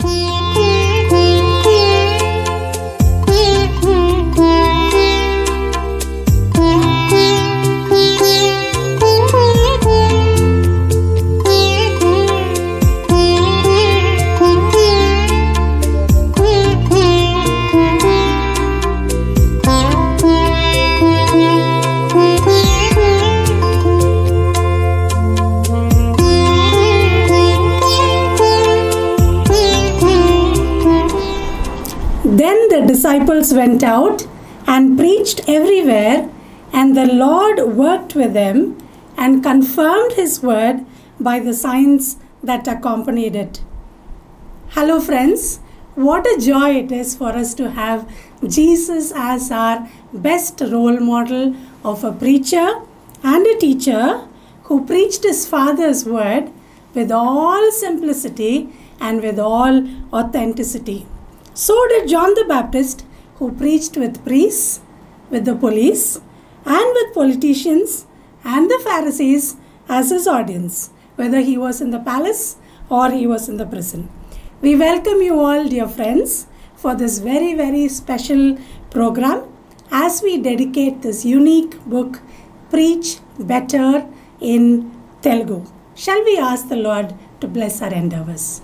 Then the disciples went out and preached everywhere, and the Lord worked with them and confirmed his word by the signs that accompanied it. Hello, friends. What a joy it is for us to have Jesus as our best role model of a preacher and a teacher who preached his Father's word with all simplicity and with all authenticity. So did John the Baptist, who preached with priests, with the police, and with politicians and the Pharisees as his audience, whether he was in the palace or he was in the prison. We welcome you all, dear friends, for this very, very special program as we dedicate this unique book, Preach Better in Telugu. Shall we ask the Lord to bless our endeavors?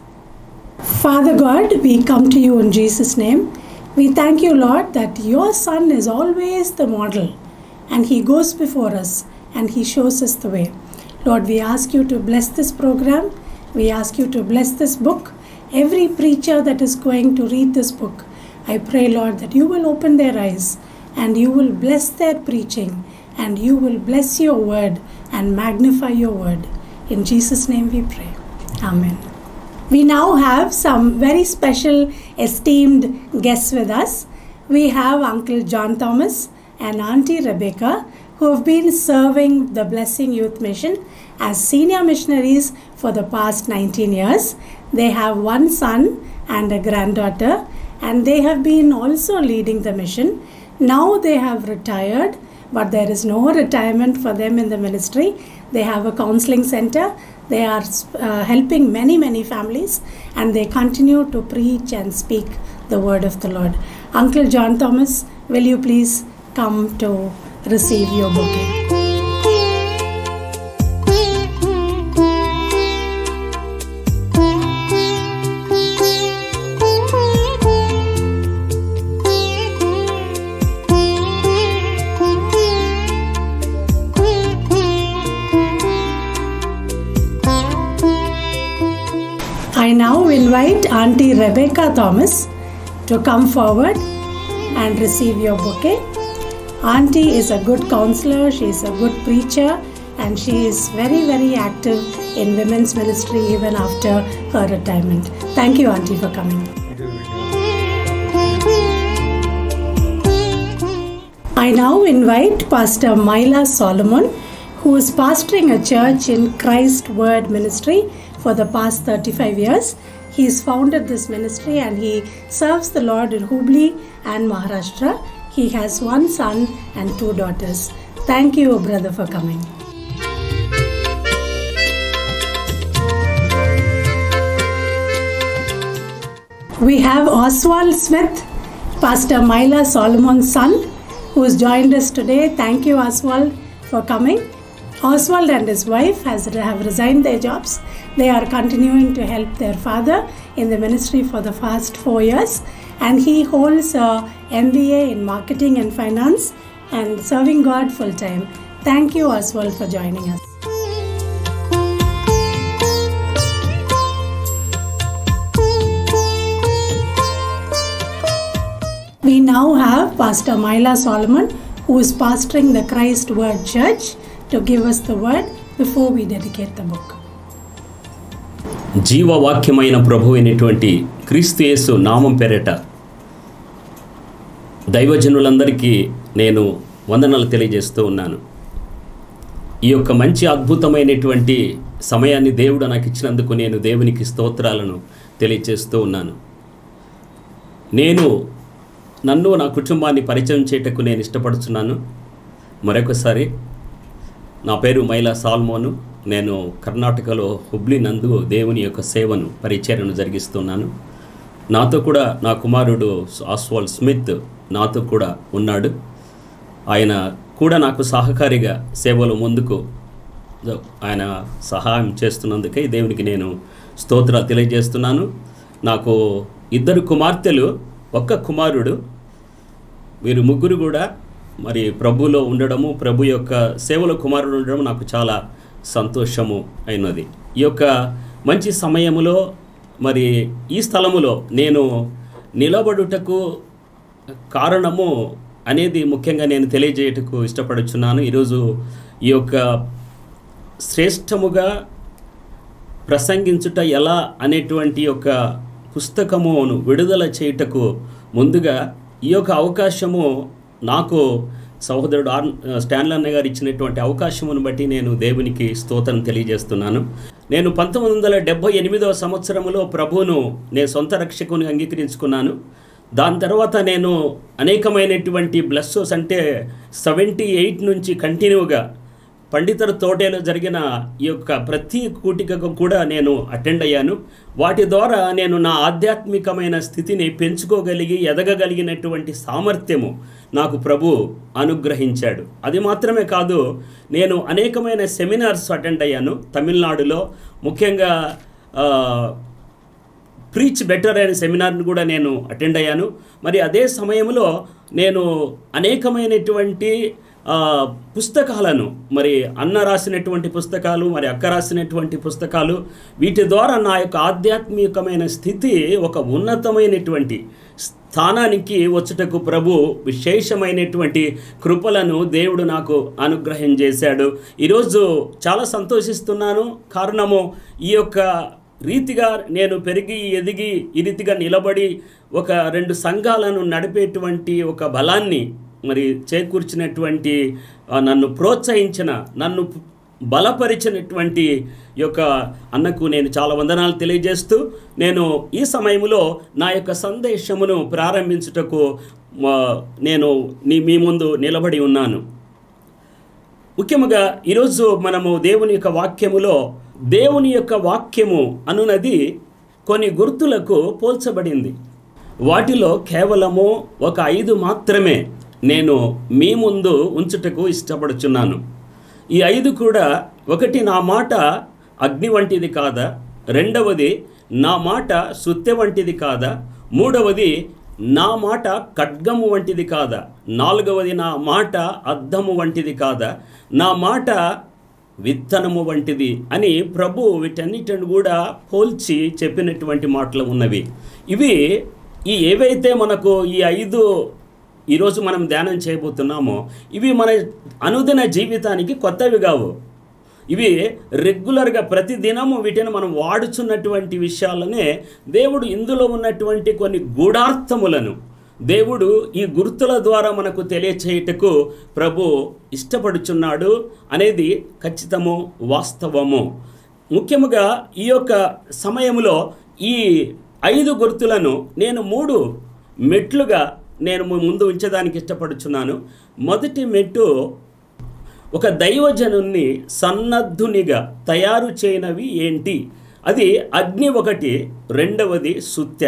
Father God, we come to you in Jesus' name. We thank you, Lord, that your Son is always the model and he goes before us and he shows us the way. Lord, we ask you to bless this program. We ask you to bless this book. Every preacher that is going to read this book, I pray, Lord, that you will open their eyes and you will bless their preaching and you will bless your word and magnify your word. In Jesus' name we pray. Amen. We now have some very special esteemed guests with us. We have Uncle John Thomas and Auntie Rebecca who have been serving the Blessing Youth Mission as senior missionaries for the past 19 years. They have one son and a granddaughter and they have been also leading the mission. Now they have retired but there is no retirement for them in the ministry. They have a counseling center. They are uh, helping many, many families and they continue to preach and speak the word of the Lord. Uncle John Thomas, will you please come to receive your bouquet? I now invite Auntie Rebecca Thomas to come forward and receive your bouquet. Auntie is a good counselor, she is a good preacher, and she is very, very active in women's ministry even after her retirement. Thank you, Auntie, for coming. I now invite Pastor Myla Solomon, who is pastoring a church in Christ Word Ministry for the past 35 years. He has founded this ministry and he serves the Lord in Hubli and Maharashtra. He has one son and two daughters. Thank you, brother, for coming. We have Oswald Smith, Pastor Myla Solomon's son, who has joined us today. Thank you, Oswald, for coming. Oswald and his wife has, have resigned their jobs. They are continuing to help their father in the ministry for the past four years, and he holds a MBA in marketing and finance and serving God full time. Thank you, Oswald, for joining us. We now have Pastor Myla Solomon, who is pastoring the Christ Word Church, to give us the word before we dedicate the book. జీవవాక్యమైన ప్రభు అయినటువంటి క్రీస్తు యేసు నామం పేరిట దైవజనులందరికీ నేను వందనాలు తెలియజేస్తూ ఉన్నాను ఈ యొక్క మంచి అద్భుతమైనటువంటి సమయాన్ని దేవుడు నాకు ఇచ్చినందుకు నేను దేవునికి స్తోత్రాలను తెలియజేస్తూ ఉన్నాను నేను నన్ను నా కుటుంబాన్ని పరిచయం చేయటకు నేను ఇష్టపడుతున్నాను మరొకసారి నా పేరు మైలా సాల్మోను నేను కర్ణాటకలో హుబ్లీ నందు దేవుని యొక్క సేవను పరిచర్యను జరిగిస్తున్నాను నాతో కూడా నా కుమారుడు ఆస్వాల్ స్మిత్ నాతో కూడా ఉన్నాడు ఆయన కూడా నాకు సహకారిగా సేవలో ముందుకు ఆయన సహాయం చేస్తున్నందుకే దేవునికి నేను స్తోత్రాలు తెలియజేస్తున్నాను నాకు ఇద్దరు కుమార్తెలు ఒక్క కుమారుడు వీరు ముగ్గురు కూడా మరి ప్రభులో ఉండడము ప్రభు యొక్క సేవలో కుమారుడు ఉండడం నాకు చాలా సంతోషము అయినది ఈ యొక్క మంచి సమయములో మరి ఈ స్థలములో నేను నిలబడుటకు కారణము అనేది ముఖ్యంగా నేను తెలియజేయటకు ఇష్టపడుచున్నాను ఈరోజు ఈ యొక్క శ్రేష్టముగా ప్రసంగించుట ఎలా అనేటువంటి ఒక పుస్తకమును విడుదల చేయుటకు ముందుగా ఈ యొక్క అవకాశము నాకు సహోదరుడు ఆర్ స్టాన్లీ అన్న గారు ఇచ్చినటువంటి అవకాశమును బట్టి నేను దేవునికి స్తోత్రం తెలియజేస్తున్నాను నేను పంతొమ్మిది వందల డెబ్భై ఎనిమిదవ సంవత్సరంలో ప్రభువును నేను సొంత రక్షకుని అంగీకరించుకున్నాను దాని తర్వాత నేను అనేకమైనటువంటి బ్లస్సెస్ అంటే సెవెంటీ ఎయిట్ నుంచి కంటిన్యూగా పండితరు తోటలో జరిగిన ఈ యొక్క ప్రతి కూటికకు కూడా నేను అటెండ్ అయ్యాను వాటి ద్వారా నేను నా ఆధ్యాత్మికమైన స్థితిని పెంచుకోగలిగి ఎదగగలిగినటువంటి సామర్థ్యము నాకు ప్రభు అనుగ్రహించాడు అది మాత్రమే కాదు నేను అనేకమైన సెమినార్స్ అటెండ్ అయ్యాను తమిళనాడులో ముఖ్యంగా ఆ, ప్రీచ్ బెటర్ అనే సెమినార్ని కూడా నేను అటెండ్ అయ్యాను మరి అదే సమయంలో నేను అనేకమైనటువంటి ఆ, పుస్తకాలను మరి అన్న రాసినటువంటి పుస్తకాలు మరి అక్క రాసినటువంటి పుస్తకాలు వీటి ద్వారా నా యొక్క ఆధ్యాత్మికమైన స్థితి ఒక ఉన్నతమైనటువంటి స్థానానికి వచ్చుటకు ప్రభు విశేషమైనటువంటి కృపలను దేవుడు నాకు అనుగ్రహం చేశాడు ఈరోజు చాలా సంతోషిస్తున్నాను కారణము ఈ యొక్క రీతిగా నేను పెరిగి ఎదిగి ఈ రీతిగా నిలబడి ఒక రెండు సంఘాలను నడిపేటువంటి ఒక బలాన్ని మరి చేకూర్చినటువంటి ఆ, నన్ను ప్రోత్సహించిన నన్ను బలపరిచినటువంటి యొక్క అన్నకు నేను చాలా వందనాలు తెలియజేస్తూ నేను ఈ సమయంలో నా యొక్క సందేశమును ప్రారంభించుటకు ఆ, నేను నీ మీ ముందు నిలబడి ఉన్నాను ముఖ్యముగా ఈరోజు మనము దేవుని యొక్క వాక్యములో దేవుని యొక్క వాక్యము అనునది కొన్ని గుర్తులకు పోల్చబడింది వాటిలో కేవలము ఒక ఐదు మాత్రమే నేను మీ ముందు ఉంచుటకు ఇష్టపడుచున్నాను ఈ ఐదు కూడా ఒకటి నా మాట అగ్ని వంటిది కాదా రెండవది నా మాట సుత్తె వంటిది కాదా మూడవది నా మాట ఖడ్గము వంటిది కాదా నాలుగవది నా మాట అద్దము వంటిది కాదా నా మాట విత్తనము వంటిది అని ప్రభు వీటన్నిటిని కూడా పోల్చి చెప్పినటువంటి మాటలు ఉన్నవి ఇవి ఈ ఏవైతే మనకు ఈ ఐదు ఈరోజు మనం ధ్యానం చేయబోతున్నామో ఇవి మన అనుదిన జీవితానికి కొత్తవి కావు ఇవి రెగ్యులర్గా ప్రతి దినము వీటిని మనం వాడుచున్నటువంటి విషయాలనే దేవుడు ఇందులో ఉన్నటువంటి కొన్ని గూఢార్థములను దేవుడు ఈ గుర్తుల ద్వారా మనకు తెలియచేయుటకు ప్రభు ఇష్టపడుచున్నాడు అనేది ఖచ్చితము వాస్తవము ముఖ్యముగా ఈ యొక్క సమయంలో ఈ ఐదు గుర్తులను నేను మూడు మెట్లుగా నేను మీ ముందు ఉంచడానికి ఇష్టపడుచున్నాను మొదటి మెట్టు ఒక దైవజనుణ్ణి సన్నద్ధునిగా తయారు చేయనవి ఏంటి అది అగ్ని ఒకటి రెండవది సుత్య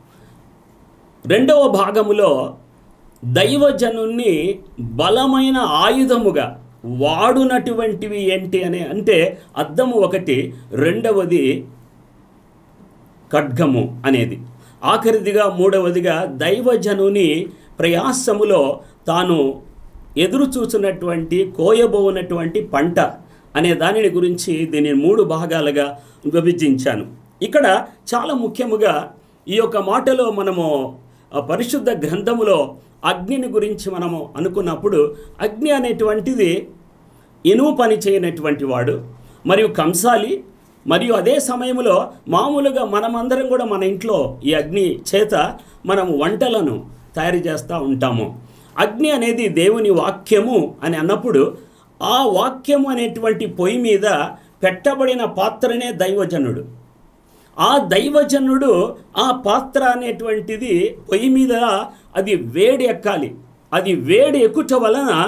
రెండవ భాగములో దైవజనుణ్ణి బలమైన ఆయుధముగా వాడునటువంటివి ఏంటి అని అంటే అద్దము ఒకటి రెండవది ఖడ్గము అనేది ఆఖరిదిగా మూడవదిగా దైవజనుని ప్రయాసములో తాను ఎదురు చూసినటువంటి కోయబోనటువంటి పంట అనే దానిని గురించి దీన్ని మూడు భాగాలుగా విభజించాను ఇక్కడ చాలా ముఖ్యముగా ఈ యొక్క మాటలో మనము ఆ పరిశుద్ధ గ్రంథములో అగ్నిని గురించి మనము అనుకున్నప్పుడు అగ్ని అనేటువంటిది ఇనుము పని చేయనటువంటి వాడు మరియు కంసాలి మరియు అదే సమయంలో మామూలుగా మనమందరం కూడా మన ఇంట్లో ఈ అగ్ని చేత మనం వంటలను తయారు చేస్తూ ఉంటాము అగ్ని అనేది దేవుని వాక్యము అని అన్నప్పుడు ఆ వాక్యము అనేటువంటి పొయ్యి మీద పెట్టబడిన పాత్రనే దైవజనుడు ఆ దైవజనుడు ఆ పాత్ర అనేటువంటిది పొయ్యి మీద అది వేడి ఎక్కాలి అది వేడి ఎక్కుట వలన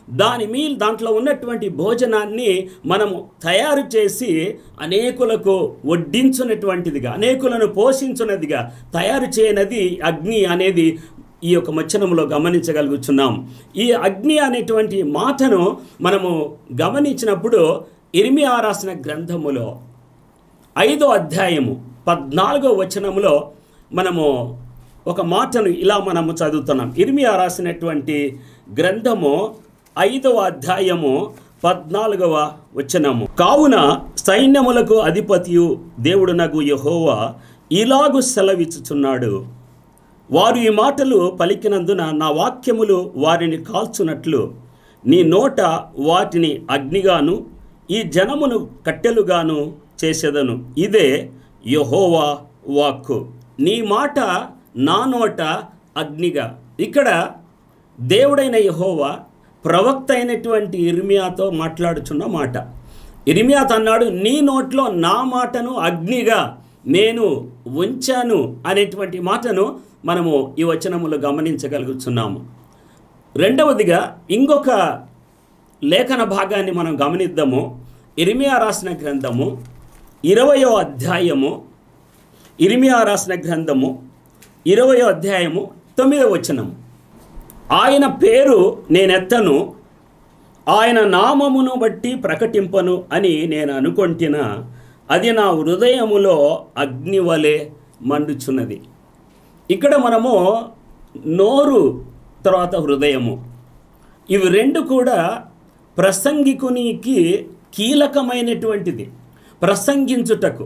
దాని మీ దాంట్లో ఉన్నటువంటి భోజనాన్ని మనము తయారు చేసి అనేకులకు వడ్డించున్నటువంటిదిగా అనేకులను పోషించున్నదిగా తయారు చేయనది అగ్ని అనేది ఈ యొక్క వచనంలో గమనించగలుగుతున్నాం ఈ అగ్ని అనేటువంటి మాటను మనము గమనించినప్పుడు ఇర్మియా రాసిన గ్రంథములో ఐదో అధ్యాయము పద్నాలుగో వచనములో మనము ఒక మాటను ఇలా మనము చదువుతున్నాం ఇర్మియా రాసినటువంటి గ్రంథము ఐదవ అధ్యాయము పద్నాలుగవ వచనము కావున సైన్యములకు అధిపతియు దేవుడు నగు యహోవా ఇలాగు సెలవిచ్చుచున్నాడు వారు ఈ మాటలు పలికినందున నా వాక్యములు వారిని కాల్చునట్లు నీ నోట వాటిని అగ్నిగాను ఈ జనమును కట్టెలుగాను చేసేదను ఇదే యహోవా వాక్కు నీ మాట నా నోట అగ్నిగా ఇక్కడ దేవుడైన యహోవా ప్రవక్త అయినటువంటి ఇర్మియాతో మాట్లాడుచున్న మాట ఇర్మియాతో అన్నాడు నీ నోట్లో నా మాటను అగ్నిగా నేను ఉంచాను అనేటువంటి మాటను మనము ఈ వచనములో గమనించగలుగుతున్నాము రెండవదిగా ఇంకొక లేఖన భాగాన్ని మనం గమనిద్దాము ఇరిమియా రాసిన గ్రంథము ఇరవయో అధ్యాయము ఇరిమియా రాసిన గ్రంథము ఇరవయో అధ్యాయము తొమ్మిదవ వచనము ఆయన పేరు నేనెత్తను ఆయన నామమును బట్టి ప్రకటింపను అని నేను అనుకొంటిన అది నా హృదయములో అగ్ని వలె మండుచున్నది ఇక్కడ మనము నోరు తర్వాత హృదయము ఇవి రెండు కూడా ప్రసంగికునికి కీలకమైనటువంటిది ప్రసంగించుటకు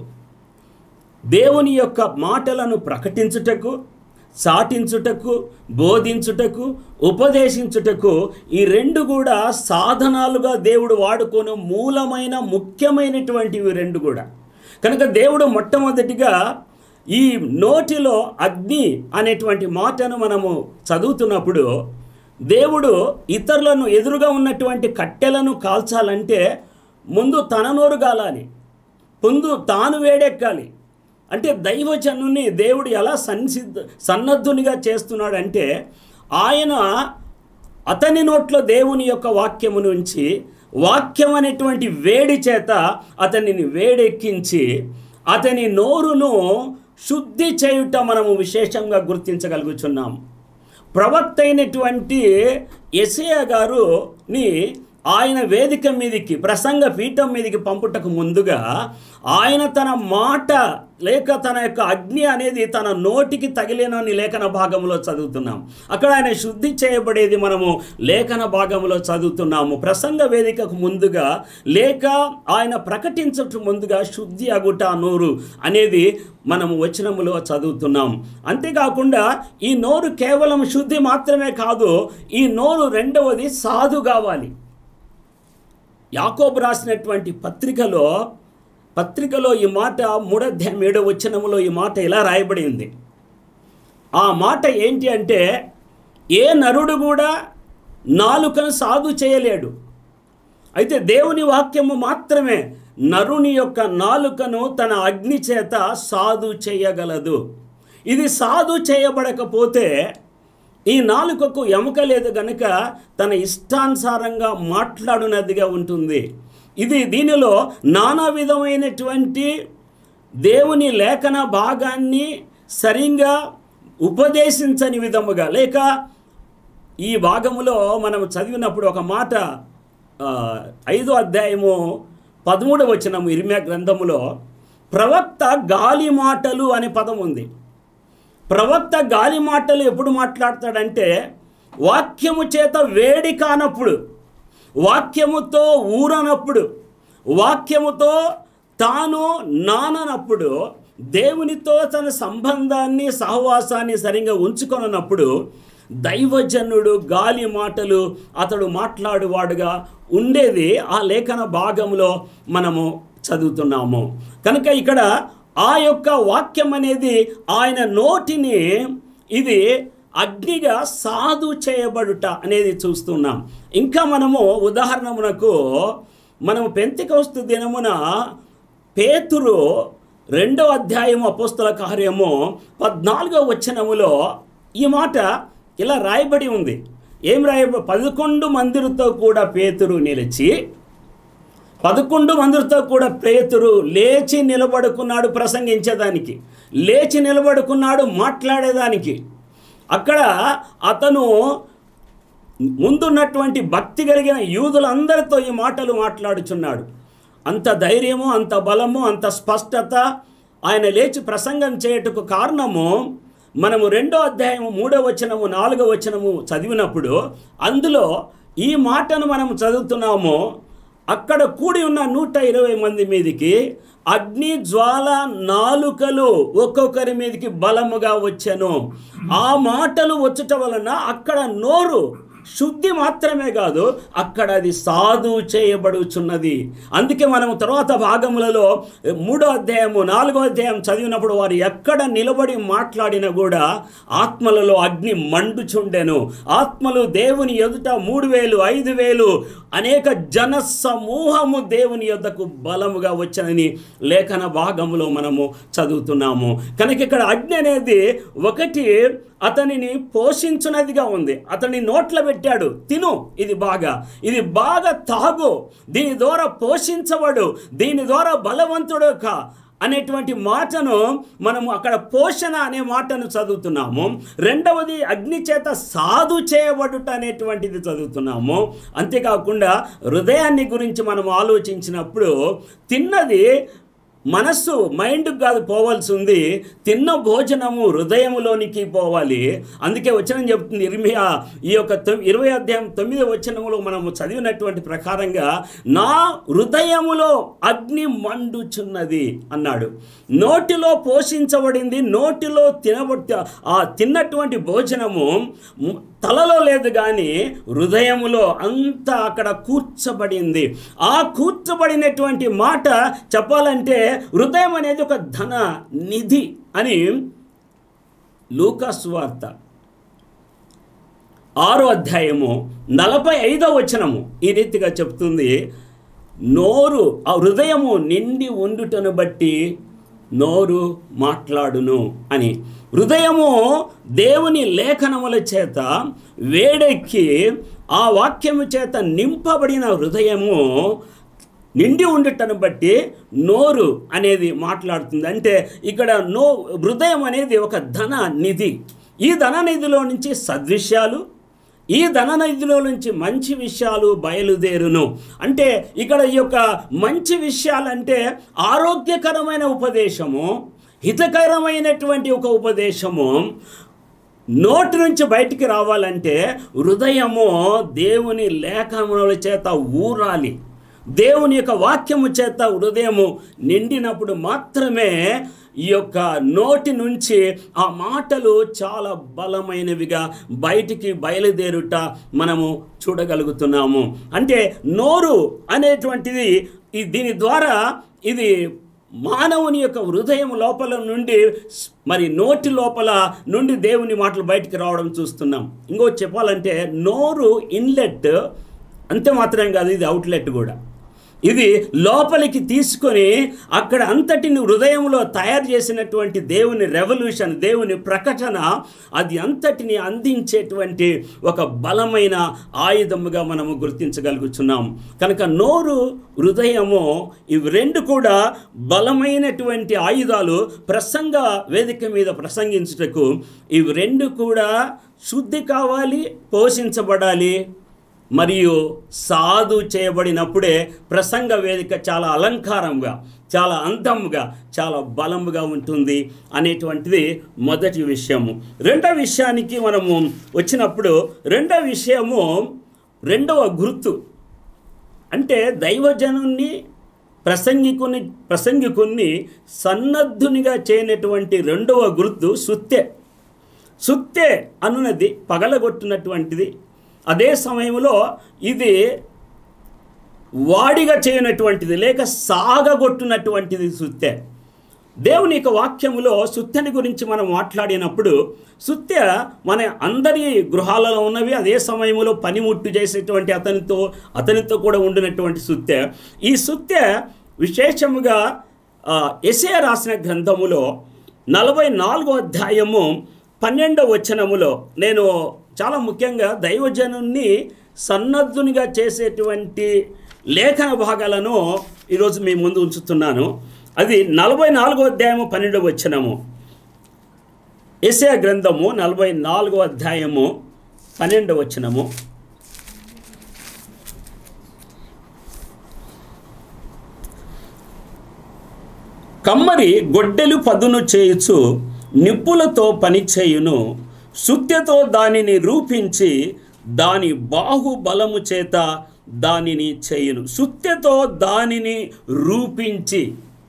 దేవుని యొక్క మాటలను ప్రకటించుటకు చాటించుటకు బోధించుటకు ఉపదేశించుటకు ఈ రెండు కూడా సాధనాలుగా దేవుడు వాడుకొని మూలమైన ముఖ్యమైనటువంటివి రెండు కూడా కనుక దేవుడు మొట్టమొదటిగా ఈ నోటిలో అగ్ని అనేటువంటి మాటను మనము చదువుతున్నప్పుడు దేవుడు ఇతరులను ఎదురుగా ఉన్నటువంటి కట్టెలను కాల్చాలంటే ముందు తన నోరు గాలాలి ముందు తాను వేడెక్కాలి అంటే దైవజనుని దేవుడు ఎలా సన్సిద్ధ సన్నద్ధునిగా చేస్తున్నాడంటే ఆయన అతని నోట్లో దేవుని యొక్క వాక్యము నుంచి వాక్యం అనేటువంటి వేడి చేత అతనిని వేడెక్కించి అతని నోరును శుద్ధి చేయుట మనము విశేషంగా గుర్తించగలుగుతున్నాం ప్రవక్త అయినటువంటి ఎసయ గారుని ఆయన వేదిక మీదికి ప్రసంగ పీఠం మీదికి పంపుటకు ముందుగా ఆయన తన మాట లేక తన యొక్క అగ్ని అనేది తన నోటికి తగిలేనని లేఖన భాగంలో చదువుతున్నాం అక్కడ ఆయన శుద్ధి చేయబడేది మనము లేఖన భాగంలో చదువుతున్నాము ప్రసంగ వేదికకు ముందుగా లేక ఆయన ప్రకటించటం ముందుగా శుద్ధి అగుట నోరు అనేది మనము వచనములో చదువుతున్నాం అంతేకాకుండా ఈ నోరు కేవలం శుద్ధి మాత్రమే కాదు ఈ నోరు రెండవది సాధు కావాలి యాకోబు రాసినటువంటి పత్రికలో పత్రికలో ఈ మాట మూడధ్యాయం ఏడో వచనములో ఈ మాట ఇలా రాయబడింది ఆ మాట ఏంటి అంటే ఏ నరుడు కూడా నాలుకను సాధు చేయలేడు అయితే దేవుని వాక్యము మాత్రమే నరుని యొక్క నాలుకను తన అగ్ని చేత సాధు చేయగలదు ఇది సాధు చేయబడకపోతే ఈ నాలుకకు ఎముక లేదు గనుక తన ఇష్టానుసారంగా మాట్లాడునదిగా ఉంటుంది ఇది దీనిలో నానా విధమైనటువంటి దేవుని లేఖన భాగాన్ని సరిగా ఉపదేశించని విధముగా లేక ఈ భాగములో మనం చదివినప్పుడు ఒక మాట ఆ, ఐదో అధ్యాయము పదమూడవ వచనము ఇరిమ్యా గ్రంథములో ప్రవక్త గాలి మాటలు అనే పదం ఉంది ప్రవక్త గాలి మాటలు ఎప్పుడు మాట్లాడతాడంటే వాక్యము చేత వేడి కానప్పుడు వాక్యముతో ఊరనప్పుడు వాక్యముతో తాను నాననప్పుడు దేవునితో తన సంబంధాన్ని సహవాసాన్ని సరిగా ఉంచుకొనప్పుడు దైవజనుడు గాలి మాటలు అతడు మాట్లాడువాడుగా ఉండేది ఆ లేఖన భాగంలో మనము చదువుతున్నాము కనుక ఇక్కడ ఆ యొక్క వాక్యం అనేది ఆయన నోటిని ఇది అగ్నిగా సాధు చేయబడుట అనేది చూస్తున్నాం ఇంకా మనము ఉదాహరణమునకు మనము పెంతికౌస్తు దినమున పేతురు రెండో అధ్యాయము అపోస్తల కార్యము పద్నాలుగో వచనములో ఈ మాట ఇలా రాయబడి ఉంది ఏం రాయ పదకొండు మందిరితో కూడా పేతురు నిలిచి పదకొండు మందితో కూడా పేతురు లేచి నిలబడుకున్నాడు ప్రసంగించేదానికి లేచి నిలబడుకున్నాడు మాట్లాడేదానికి అక్కడ అతను ముందున్నటువంటి భక్తి కలిగిన యూదులందరితో ఈ మాటలు మాట్లాడుచున్నాడు అంత ధైర్యము అంత బలము అంత స్పష్టత ఆయన లేచి ప్రసంగం చేయుటకు కారణము మనము రెండో అధ్యాయము మూడో వచనము నాలుగో వచనము చదివినప్పుడు అందులో ఈ మాటను మనం చదువుతున్నాము అక్కడ కూడి ఉన్న నూట ఇరవై మంది మీదికి అగ్ని జ్వాల నాలుకలు ఒక్కొక్కరి మీదకి బలముగా వచ్చాను ఆ మాటలు వచ్చుట వలన అక్కడ నోరు శుద్ధి మాత్రమే కాదు అక్కడ అది సాధు చేయబడుచున్నది అందుకే మనం తర్వాత భాగములలో మూడో అధ్యాయము నాలుగో అధ్యాయం చదివినప్పుడు వారు ఎక్కడ నిలబడి మాట్లాడినా కూడా ఆత్మలలో అగ్ని మండుచుండెను ఆత్మలు దేవుని ఎదుట మూడు వేలు ఐదు వేలు అనేక జన సమూహము దేవుని యొద్దకు బలముగా వచ్చనని లేఖన భాగంలో మనము చదువుతున్నాము కనుక ఇక్కడ అగ్ని అనేది ఒకటి అతనిని పోషించున్నదిగా ఉంది అతని నోట్లో పెట్టాడు తిను ఇది బాగా ఇది బాగా తాగు దీని ద్వారా పోషించబడు దీని ద్వారా బలవంతుడు కా అనేటువంటి మాటను మనము అక్కడ పోషణ అనే మాటను చదువుతున్నాము రెండవది అగ్ని చేత సాధు చేయబడుట అనేటువంటిది చదువుతున్నాము అంతేకాకుండా హృదయాన్ని గురించి మనం ఆలోచించినప్పుడు తిన్నది మనస్సు మైండ్కి కాదు పోవాల్సి ఉంది తిన్న భోజనము హృదయములోనికి పోవాలి అందుకే వచనం చెప్తుంది ఇర్మియా ఈ యొక్క తొమ్- ఇరవై అధ్యాయం తొమ్మిదో వచనములో మనము చదివినటువంటి ప్రకారంగా నా హృదయములో అగ్ని మండుచున్నది అన్నాడు నోటిలో పోషించబడింది నోటిలో తినబడి ఆ తిన్నటువంటి భోజనము మ్, తలలో లేదు కానీ హృదయములో అంతా అక్కడ కూర్చబడింది ఆ కూర్చబడినటువంటి మాట చెప్పాలంటే హృదయం అనేది ఒక ధన నిధి అని లూకాసు వార్త ఆరో అధ్యాయము నలభై ఐదో వచనము ఈ రీతిగా చెప్తుంది నోరు ఆ హృదయము నిండి ఉండుటను బట్టి నోరు మాట్లాడును అని హృదయము దేవుని లేఖనముల చేత వేడెక్కి ఆ వాక్యము చేత నింపబడిన హృదయము నిండి ఉండటను బట్టి నోరు అనేది మాట్లాడుతుంది అంటే ఇక్కడ నో హృదయం అనేది ఒక ధన నిధి ఈ ధన నిధిలో నుంచి సద్విషయాలు ఈ ధన నిధిలో నుంచి మంచి విషయాలు బయలుదేరును అంటే ఇక్కడ ఈ యొక్క మంచి విషయాలంటే ఆరోగ్యకరమైన ఉపదేశము హితకరమైనటువంటి ఒక ఉపదేశము నోటి నుంచి బయటికి రావాలంటే హృదయము దేవుని లేఖనముల చేత ఊరాలి దేవుని యొక్క వాక్యము చేత హృదయము నిండినప్పుడు మాత్రమే ఈ యొక్క నోటి నుంచి ఆ మాటలు చాలా బలమైనవిగా బయటికి బయలుదేరుట మనము చూడగలుగుతున్నాము అంటే నోరు అనేటువంటిది ఈ దీని ద్వారా ఇది మానవుని యొక్క హృదయం లోపల నుండి స్- మరి నోటి లోపల నుండి దేవుని మాటలు బయటికి రావడం చూస్తున్నాం ఇంకో చెప్పాలంటే నోరు ఇన్లెట్ అంతే మాత్రం కాదు ఇది అవుట్లెట్ కూడా ఇది లోపలికి తీసుకొని అక్కడ అంతటిని హృదయంలో తయారు చేసినటువంటి దేవుని రెవల్యూషన్ దేవుని ప్రకటన అది అంతటిని అందించేటువంటి ఒక బలమైన ఆయుధముగా మనము గుర్తించగలుగుతున్నాం కనుక నోరు హృదయము ఇవి రెండు కూడా బలమైనటువంటి ఆయుధాలు ప్రసంగ వేదిక మీద ప్రసంగించుటకు ఇవి రెండు కూడా శుద్ధి కావాలి పోషించబడాలి మరియు సాధు చేయబడినప్పుడే ప్రసంగ వేదిక చాలా అలంకారంగా చాలా అందంగా చాలా బలముగా ఉంటుంది అనేటువంటిది మొదటి విషయము రెండవ విషయానికి మనము వచ్చినప్పుడు రెండవ విషయము రెండవ గుర్తు అంటే దైవజనుణ్ణి ప్రసంగికుని ప్రసంగికుని సన్నద్ధునిగా చేయనటువంటి రెండవ గుర్తు సుత్తె సుత్తె అనున్నది పగలగొట్టినటువంటిది అదే సమయంలో ఇది వాడిగా చేయనటువంటిది లేక సాగగొట్టునటువంటిది సుత్తె దేవుని యొక్క వాక్యములో సుత్తెని గురించి మనం మాట్లాడినప్పుడు సుత్తె మన అందరి గృహాలలో ఉన్నవి అదే సమయంలో పనిముట్టు చేసేటువంటి అతనితో అతనితో కూడా ఉండినటువంటి సుత్తె ఈ సుత్తె విశేషముగా ఆ, యెషయా రాసిన గ్రంథములో నలభై నాలుగో అధ్యాయము పన్నెండవ వచనములో నేను చాలా ముఖ్యంగా దైవజనుణ్ణి సన్నద్ధునిగా చేసేటువంటి లేఖన భాగాలను ఈరోజు మీ ముందు ఉంచుతున్నాను అది నలభై నాలుగో అధ్యాయము పన్నెండు వచ్చినము ఎసే గ్రంథము నలభై నాలుగో అధ్యాయము పన్నెండు వచ్చినము కమ్మరి గొడ్డెలు పదును చేయుచు నిప్పులతో పనిచేయును సుత్యతో దానిని రూపించి దాని బాహుబలము చేత దానిని చేయును సుత్యతో దానిని రూపించి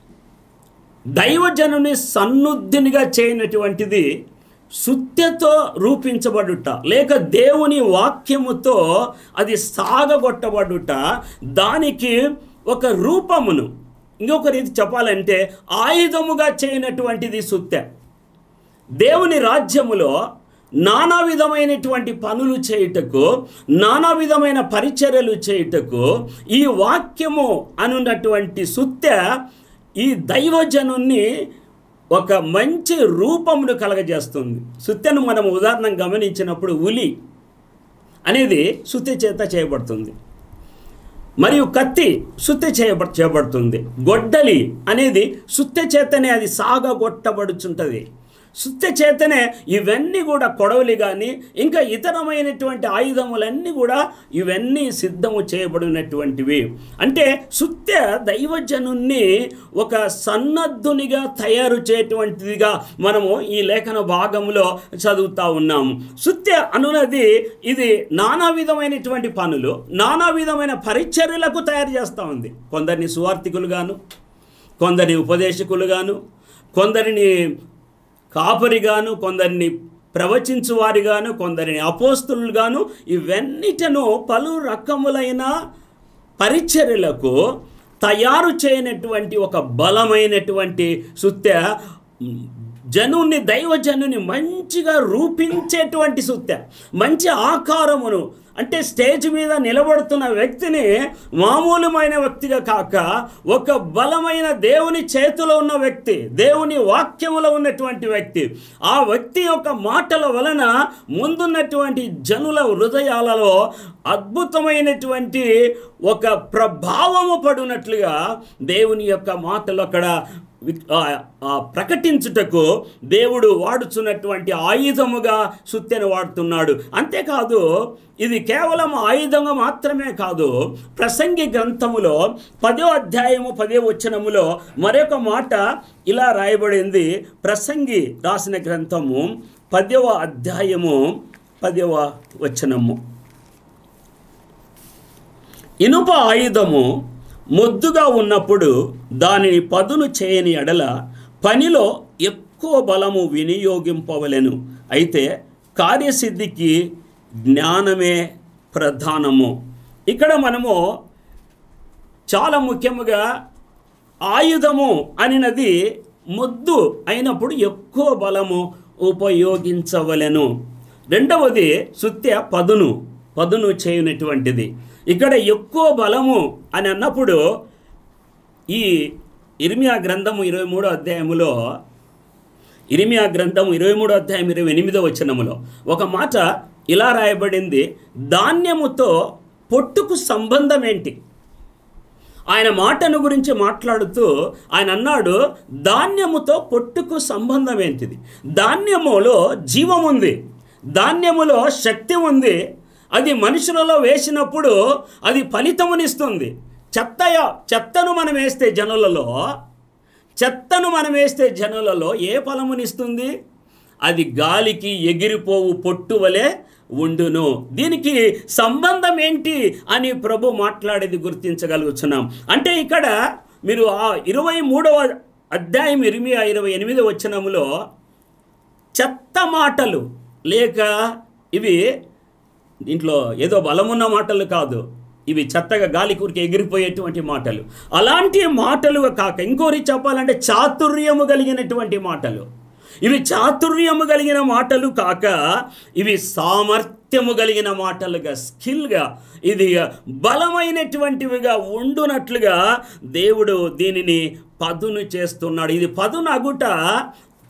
దైవజనుని సన్నుద్ధినిగా చేయనటువంటిది సుత్యతో రూపించబడుట లేక దేవుని వాక్యముతో అది సాగగొట్టబడుట దానికి ఒక రూపమును ఇంకొక రీతి చెప్పాలంటే ఆయుధముగా చేయనటువంటిది సుత్తె దేవుని రాజ్యములో నానా విధమైనటువంటి పనులు చేయుటకు నానా విధమైన పరిచర్యలు చేయుటకు ఈ వాక్యము అనున్నటువంటి సుత్తె ఈ దైవజనుణ్ణి ఒక మంచి రూపమును కలగజేస్తుంది సుత్తెను మనం ఉదాహరణ గమనించినప్పుడు ఉలి అనేది సుత్తె చేత చేయబడుతుంది మరియు కత్తి సుత్తె చేయబ చేయబడుతుంది గొడ్డలి అనేది సుత్తె చేతనే అది సాగగొట్టబడుచుంటుంది సుత్తె చేతనే ఇవన్నీ కూడా కొడవలి కానీ ఇంకా ఇతరమైనటువంటి ఆయుధములన్నీ కూడా ఇవన్నీ సిద్ధము చేయబడినటువంటివి అంటే సుత్తె దైవజనుణ్ణి ఒక సన్నద్ధునిగా తయారు చేయటువంటిదిగా మనము ఈ లేఖన భాగంలో చదువుతా ఉన్నాము సుత్తె అనున్నది ఇది నానా విధమైనటువంటి పనులు నానా విధమైన పరిచర్యలకు తయారు చేస్తూ ఉంది కొందరిని సువార్థికులుగాను కొందరిని ఉపదేశకులుగాను కొందరిని కాపరిగాను కొందరిని ప్రవచించువారిగాను కొందరిని అపోస్తులుగాను ఇవన్నిటను పలు రకములైన పరిచర్యలకు తయారు చేయనటువంటి ఒక బలమైనటువంటి సుత్తె జనుని దైవజనుని మంచిగా రూపించేటువంటి సుత్తె మంచి ఆకారమును అంటే స్టేజ్ మీద నిలబడుతున్న వ్యక్తిని మామూలుమైన వ్యక్తిగా కాక ఒక బలమైన దేవుని చేతిలో ఉన్న వ్యక్తి దేవుని వాక్యములో ఉన్నటువంటి వ్యక్తి ఆ వ్యక్తి యొక్క మాటల వలన ముందున్నటువంటి జనుల హృదయాలలో అద్భుతమైనటువంటి ఒక ప్రభావము పడినట్లుగా దేవుని యొక్క మాటలు అక్కడ వి- ఆ- ఆ ప్రకటించుటకు దేవుడు వాడుచున్నటువంటి ఆయుధముగా సుత్తెను వాడుతున్నాడు అంతేకాదు ఇది కేవలం ఆయుధంగా మాత్రమే కాదు ప్రసంగి గ్రంథములో పదో అధ్యాయము పదే వచనములో మరొక మాట ఇలా రాయబడింది ప్రసంగి రాసిన గ్రంథము పదవ అధ్యాయము పదవ వచనము ఇనుప ఆయుధము మొద్దుగా ఉన్నప్పుడు దానిని పదును చేయని ఎడల పనిలో ఎక్కువ బలము వినియోగింపవలెను అయితే కార్యసిద్ధికి జ్ఞానమే ప్రధానము ఇక్కడ మనము చాలా ముఖ్యముగా ఆయుధము అనినది మొద్దు అయినప్పుడు ఎక్కువ బలము ఉపయోగించవలెను రెండవది సుత్య పదును పదును చేయనటువంటిది ఇక్కడ ఎక్కువ బలము అని అన్నప్పుడు ఈ ఇర్మియా గ్రంథము ఇరవై మూడో అధ్యాయములో ఇరిమియా గ్రంథం ఇరవై మూడో అధ్యాయం ఇరవై ఎనిమిదో వచనములో ఒక మాట ఇలా రాయబడింది ధాన్యముతో పొట్టుకు సంబంధం ఏంటి ఆయన మాటను గురించి మాట్లాడుతూ ఆయన అన్నాడు ధాన్యముతో పొట్టుకు సంబంధం ఏంటిది ధాన్యములో జీవం ఉంది ధాన్యములో శక్తి ఉంది అది మనుషులలో వేసినప్పుడు అది ఫలితమునిస్తుంది చెత్తయ చెత్తను మనం వేస్తే జనులలో చెత్తను మనం వేస్తే జనులలో ఏ ఫలమునిస్తుంది అది గాలికి ఎగిరిపోవు పొట్టు వలె ఉండును దీనికి సంబంధం ఏంటి అని ప్రభు మాట్లాడేది గుర్తించగలుగుతున్నాం అంటే ఇక్కడ మీరు ఆ ఇరవై మూడవ అధ్యాయం ఇరిమి ఇరవై ఎనిమిది వచనములో చెత్త మాటలు లేక ఇవి దీంట్లో ఏదో బలమున్న మాటలు కాదు ఇవి చెత్తగా గాలి కూరికి ఎగిరిపోయేటువంటి మాటలు అలాంటి మాటలు కాక ఇంకోరి చెప్పాలంటే చాతుర్యము కలిగినటువంటి మాటలు ఇవి చాతుర్యము కలిగిన మాటలు కాక ఇవి సామర్థ్యము కలిగిన మాటలుగా స్కిల్గా ఇది బలమైనటువంటివిగా ఉండునట్లుగా దేవుడు దీనిని పదును చేస్తున్నాడు ఇది పదును అగుట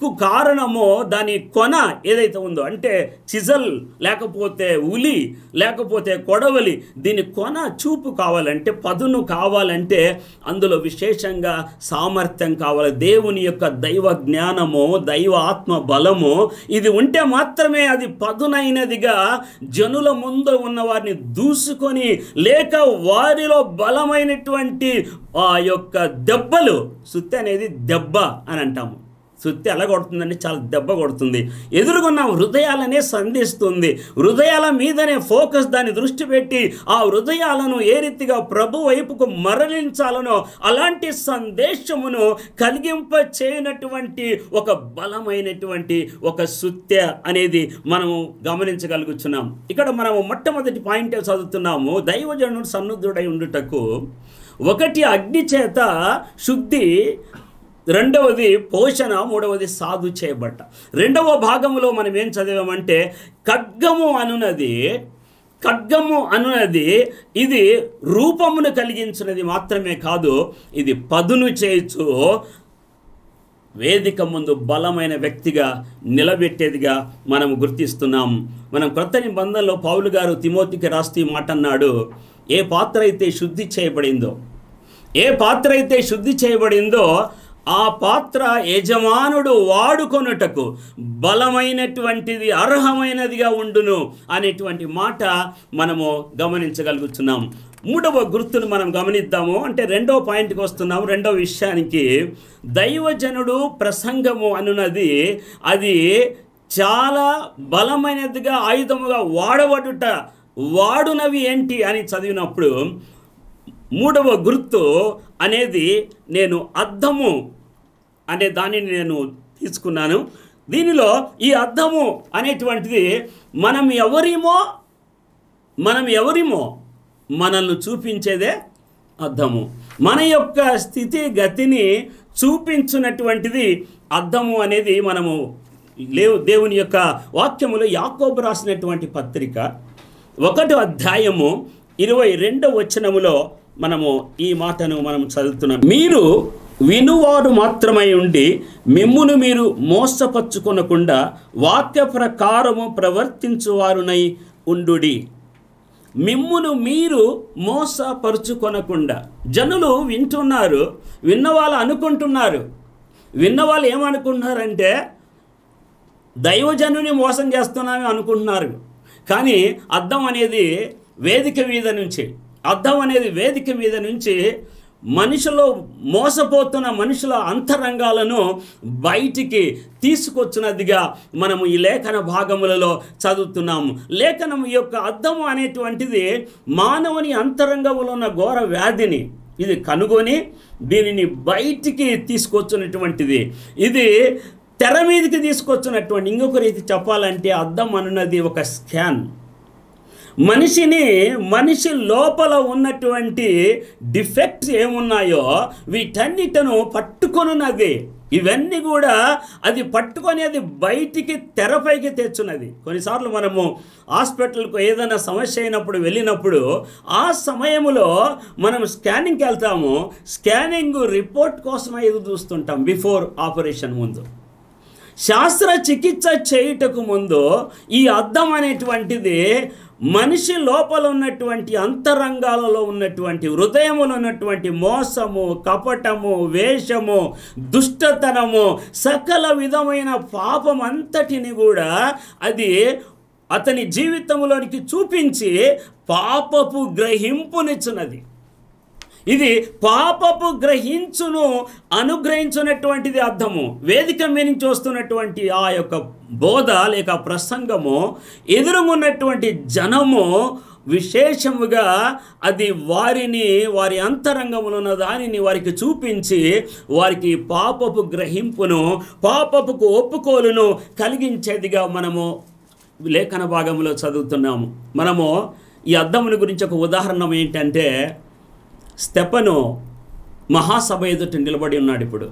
కు కారణము దాని కొన ఏదైతే ఉందో అంటే చిజల్ లేకపోతే ఉలి లేకపోతే కొడవలి దీని కొన చూపు కావాలంటే పదును కావాలంటే అందులో విశేషంగా సామర్థ్యం కావాలి దేవుని యొక్క దైవ జ్ఞానము దైవ ఆత్మ బలము ఇది ఉంటే మాత్రమే అది పదునైనదిగా జనుల ముందు ఉన్న వారిని దూసుకొని లేక వారిలో బలమైనటువంటి ఆ యొక్క దెబ్బలు సుత్తి అనేది దెబ్బ అని అంటాము సుత్తి ఎలా కొడుతుందంటే చాలా దెబ్బ కొడుతుంది ఎదురుగున్న హృదయాలనే సంధిస్తుంది హృదయాల మీదనే ఫోకస్ దాన్ని దృష్టి పెట్టి ఆ హృదయాలను ఏ రీతిగా ప్రభు వైపుకు మరలించాలనో అలాంటి సందేశమును కలిగింప చేయనటువంటి ఒక బలమైనటువంటి ఒక సుత్య అనేది మనము గమనించగలుగుతున్నాం ఇక్కడ మనము మొట్టమొదటి పాయింట్ చదువుతున్నాము దైవజనుడు సన్నుద్ధుడై ఉండుటకు ఒకటి అగ్ని చేత శుద్ధి రెండవది పోషణ మూడవది సాధు చేయబట్ట రెండవ భాగంలో మనం ఏం చదివామంటే ఖడ్గము అనునది ఖడ్గము అనునది ఇది రూపమును కలిగించినది మాత్రమే కాదు ఇది పదును చేయొచ్చు వేదిక ముందు బలమైన వ్యక్తిగా నిలబెట్టేదిగా మనం గుర్తిస్తున్నాం మనం క్రొత్త నిబంధనలో పౌలు గారు తిమోతికి రాస్తూ ఈ మాట అన్నాడు ఏ పాత్ర అయితే శుద్ధి చేయబడిందో ఏ పాత్ర అయితే శుద్ధి చేయబడిందో ఆ పాత్ర యజమానుడు వాడుకొనుటకు బలమైనటువంటిది అర్హమైనదిగా ఉండును అనేటువంటి మాట మనము గమనించగలుగుతున్నాం మూడవ గుర్తును మనం గమనిద్దాము అంటే రెండవ పాయింట్కి వస్తున్నాం రెండవ విషయానికి దైవజనుడు ప్రసంగము అనున్నది అది చాలా బలమైనదిగా ఆయుధముగా వాడబడుట వాడునవి ఏంటి అని చదివినప్పుడు మూడవ గుర్తు అనేది నేను అద్దము అనే దానిని నేను తీసుకున్నాను దీనిలో ఈ అద్దము అనేటువంటిది మనం ఎవరిమో మనం ఎవరిమో మనల్ని చూపించేదే అద్దము మన యొక్క స్థితి గతిని చూపించినటువంటిది అద్దము అనేది మనము లేవు దేవుని యొక్క వాక్యములో యాకోబు రాసినటువంటి పత్రిక ఒకటో అధ్యాయము ఇరవై రెండవ వచనములో మనము ఈ మాటను మనం చదువుతున్నాం మీరు వినువారు మాత్రమై ఉండి మిమ్మును మీరు మోసపరుచుకొనకుండా వాక్య ప్రకారము ప్రవర్తించువారునై ఉండుడి మిమ్మును మీరు మోసపరుచుకొనకుండా జనులు వింటున్నారు విన్నవాళ్ళు అనుకుంటున్నారు విన్నవాళ్ళు ఏమనుకుంటున్నారంటే దైవజనుని మోసం చేస్తున్నామని అనుకుంటున్నారు కానీ అద్దం అనేది వేదిక మీద నుంచి అద్దం అనేది వేదిక మీద నుంచి మనుషులు మోసపోతున్న మనుషుల అంతరంగాలను బయటికి తీసుకొచ్చినదిగా మనము ఈ లేఖన భాగములలో చదువుతున్నాము లేఖనం యొక్క అద్దము అనేటువంటిది మానవుని అంతరంగంలో ఉన్న ఘోర వ్యాధిని ఇది కనుగొని దీనిని బయటికి తీసుకొచ్చినటువంటిది ఇది తెర మీదకి తీసుకొచ్చినటువంటి ఇంకొక రీతి చెప్పాలంటే అద్దం అనున్నది ఒక స్కాన్ మనిషిని మనిషి లోపల ఉన్నటువంటి డిఫెక్ట్స్ ఏమున్నాయో వీటన్నిటను పట్టుకొనున్నది ఇవన్నీ కూడా అది పట్టుకొని అది బయటికి తెరపైకి తెచ్చున్నది కొన్నిసార్లు మనము హాస్పిటల్కు ఏదైనా సమస్య అయినప్పుడు వెళ్ళినప్పుడు ఆ సమయంలో మనం స్కానింగ్కి వెళ్తాము స్కానింగ్ రిపోర్ట్ కోసం ఎదురు చూస్తుంటాం బిఫోర్ ఆపరేషన్ ముందు శాస్త్ర చికిత్స చేయుటకు ముందు ఈ అద్దం అనేటువంటిది మనిషి లోపల ఉన్నటువంటి అంతరంగాలలో ఉన్నటువంటి హృదయములో ఉన్నటువంటి మోసము కపటము వేషము దుష్టతనము సకల విధమైన పాపం అంతటిని కూడా అది అతని జీవితంలోనికి చూపించి పాపపు గ్రహింపునిచ్చున్నది ఇది పాపపు గ్రహించును అనుగ్రహించున్నటువంటిది అర్థము వేదిక మీద నుంచి వస్తున్నటువంటి ఆ యొక్క బోధ లేక ప్రసంగము ఎదురుగున్నటువంటి జనము విశేషముగా అది వారిని వారి అంతరంగంలో ఉన్న దానిని వారికి చూపించి వారికి పాపపు గ్రహింపును పాపపు ఒప్పుకోలును కలిగించేదిగా మనము లేఖన భాగంలో చదువుతున్నాము మనము ఈ అద్దముని గురించి ఒక ఉదాహరణ ఏంటంటే స్టెపను మహాసభ ఎదుట నిలబడి ఉన్నాడు ఇప్పుడు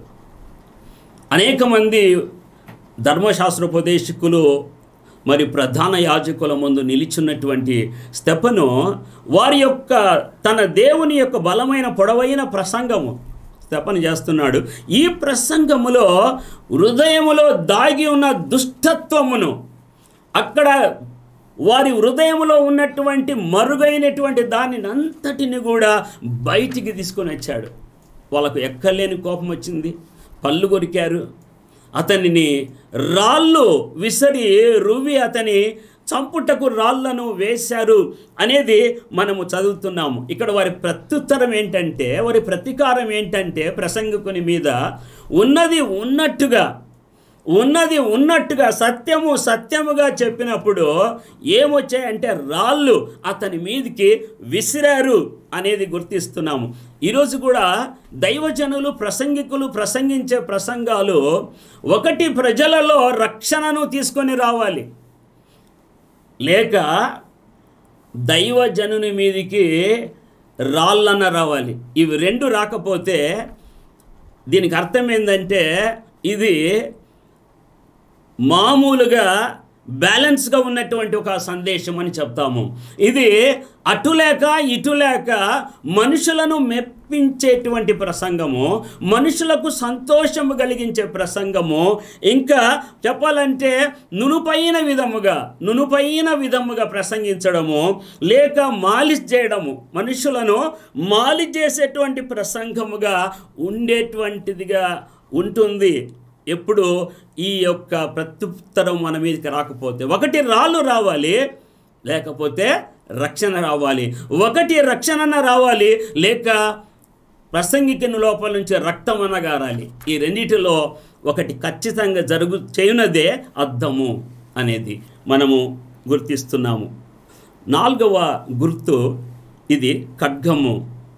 అనేక మంది ధర్మశాస్త్రోపదేశకులు మరి ప్రధాన యాజకుల ముందు నిలిచున్నటువంటి స్టెపను వారి యొక్క తన దేవుని యొక్క బలమైన పొడవైన ప్రసంగము తపన చేస్తున్నాడు ఈ ప్రసంగములో హృదయములో దాగి ఉన్న దుష్టత్వమును అక్కడ వారి హృదయంలో ఉన్నటువంటి మరుగైనటువంటి దానిని అంతటిని కూడా బయటికి తీసుకొని వచ్చాడు వాళ్ళకు ఎక్కలేని కోపం వచ్చింది పళ్ళు కొరికారు అతనిని రాళ్ళు విసరి రువి అతని చంపుటకు రాళ్లను వేశారు అనేది మనము చదువుతున్నాము ఇక్కడ వారి ప్రత్యుత్తరం ఏంటంటే వారి ప్రతీకారం ఏంటంటే ప్రసంగికుని మీద ఉన్నది ఉన్నట్టుగా ఉన్నది ఉన్నట్టుగా సత్యము సత్యముగా చెప్పినప్పుడు ఏమొచ్చాయంటే రాళ్ళు అతని మీదికి విసిరారు అనేది గుర్తిస్తున్నాము ఈరోజు కూడా దైవజనులు ప్రసంగికులు ప్రసంగించే ప్రసంగాలు ఒకటి ప్రజలలో రక్షణను తీసుకొని రావాలి లేక దైవజనుని మీదికి రాళ్ళన్న రావాలి ఇవి రెండు రాకపోతే దీనికి అర్థం ఏంటంటే ఇది మామూలుగా బ్యాలెన్స్గా ఉన్నటువంటి ఒక సందేశం అని చెప్తాము ఇది అటులేక ఇటులేక మనుషులను మెప్పించేటువంటి ప్రసంగము మనుషులకు సంతోషము కలిగించే ప్రసంగము ఇంకా చెప్పాలంటే నునుపైన విధముగా నునుపైన విధముగా ప్రసంగించడము లేక మాలిష్ చేయడము మనుషులను మాలి చేసేటువంటి ప్రసంగముగా ఉండేటువంటిదిగా ఉంటుంది ఎప్పుడు ఈ యొక్క ప్రత్యుత్తరం మన మీదకి రాకపోతే ఒకటి రాళ్ళు రావాలి లేకపోతే రక్షణ రావాలి ఒకటి రక్షణ రావాలి లేక ప్రసంగికిన లోపల నుంచి రక్తం అనగారాలి ఈ రెండిటిలో ఒకటి ఖచ్చితంగా జరుగు చేయునదే అర్థము అనేది మనము గుర్తిస్తున్నాము నాలుగవ గుర్తు ఇది ఖడ్గము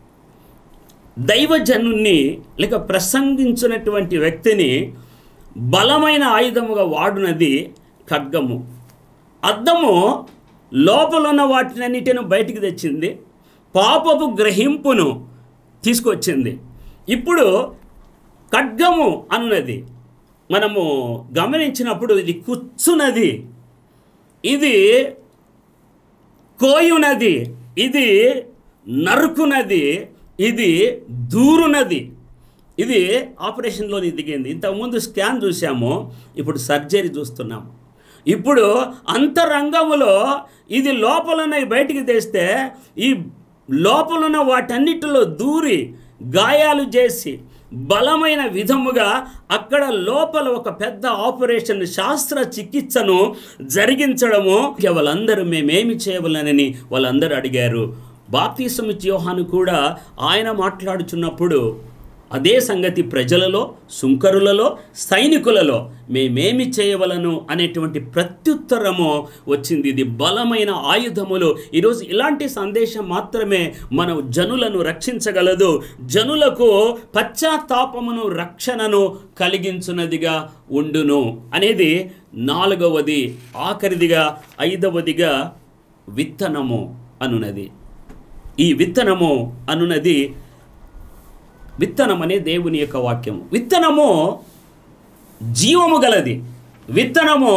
దైవజనుణ్ణి లేక ప్రసంగించినటువంటి వ్యక్తిని బలమైన ఆయుధముగా వాడునది ఖడ్గము అద్దము లోపల ఉన్న వాటినన్నిటిని బయటికి తెచ్చింది పాపపు గ్రహింపును తీసుకొచ్చింది ఇప్పుడు ఖడ్గము అనున్నది మనము గమనించినప్పుడు ఇది కుచ్చునది ఇది కోయునది ఇది నరుకునది ఇది దూరునది ఇది ఆపరేషన్లోని దిగింది ఇంతకుముందు స్కాన్ చూసాము ఇప్పుడు సర్జరీ చూస్తున్నాము ఇప్పుడు అంతరంగములో ఇది లోపలన్న బయటికి తెస్తే ఈ లోపలున్న వాటన్నిటిలో దూరి గాయాలు చేసి బలమైన విధముగా అక్కడ లోపల ఒక పెద్ద ఆపరేషన్ శాస్త్ర చికిత్సను జరిగించడము వాళ్ళందరూ మేమేమి చేయవలనని వాళ్ళందరూ అడిగారు బాప్తీసమిచ్చి యోహాను కూడా ఆయన మాట్లాడుచున్నప్పుడు అదే సంగతి ప్రజలలో సుంకరులలో సైనికులలో మేమేమి చేయవలను అనేటువంటి ప్రత్యుత్తరము వచ్చింది ఇది బలమైన ఆయుధములు ఈరోజు ఇలాంటి సందేశం మాత్రమే మన జనులను రక్షించగలదు జనులకు పశ్చాత్తాపమును రక్షణను కలిగించున్నదిగా ఉండును అనేది నాలుగవది ఆఖరిదిగా ఐదవదిగా విత్తనము అనున్నది ఈ విత్తనము అనున్నది విత్తనం అనే దేవుని యొక్క వాక్యము విత్తనము జీవము గలది విత్తనము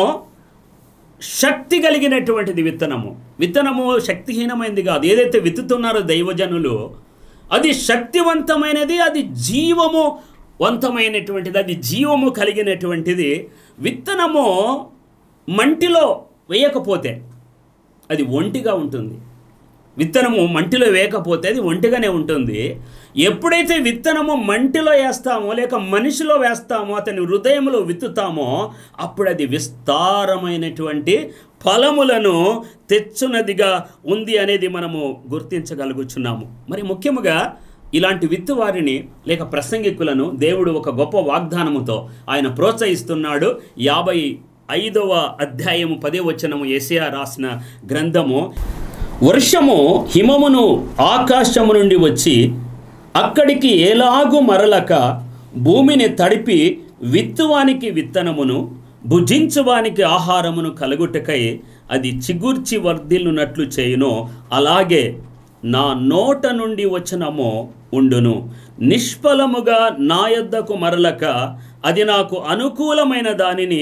శక్తి కలిగినటువంటిది విత్తనము విత్తనము శక్తిహీనమైనది కాదు ఏదైతే విత్తుతున్నారో దైవజనులు అది శక్తివంతమైనది అది జీవము వంతమైనటువంటిది అది జీవము కలిగినటువంటిది విత్తనము మంటిలో వేయకపోతే అది ఒంటిగా ఉంటుంది విత్తనము మంటిలో వేయకపోతే అది ఒంటిగానే ఉంటుంది ఎప్పుడైతే విత్తనము మంటిలో వేస్తామో లేక మనిషిలో వేస్తామో అతని హృదయంలో విత్తుతామో అప్పుడు అది విస్తారమైనటువంటి ఫలములను తెచ్చున్నదిగా ఉంది అనేది మనము గుర్తించగలుగుచున్నాము మరి ముఖ్యముగా ఇలాంటి విత్తువారిని లేక ప్రసంగికులను దేవుడు ఒక గొప్ప వాగ్దానముతో ఆయన ప్రోత్సహిస్తున్నాడు యాభై ఐదవ అధ్యాయము పదే వచనము ఏసియా రాసిన గ్రంథము వర్షము హిమమును ఆకాశము నుండి వచ్చి అక్కడికి ఎలాగు మరలక భూమిని తడిపి విత్తువానికి విత్తనమును భుజించువానికి ఆహారమును కలుగుటకై అది చిగుర్చి వర్ధిల్లునట్లు చేయునో అలాగే నా నోట నుండి వచనమో ఉండును నిష్ఫలముగా నా యొద్దకు మరలక అది నాకు అనుకూలమైన దానిని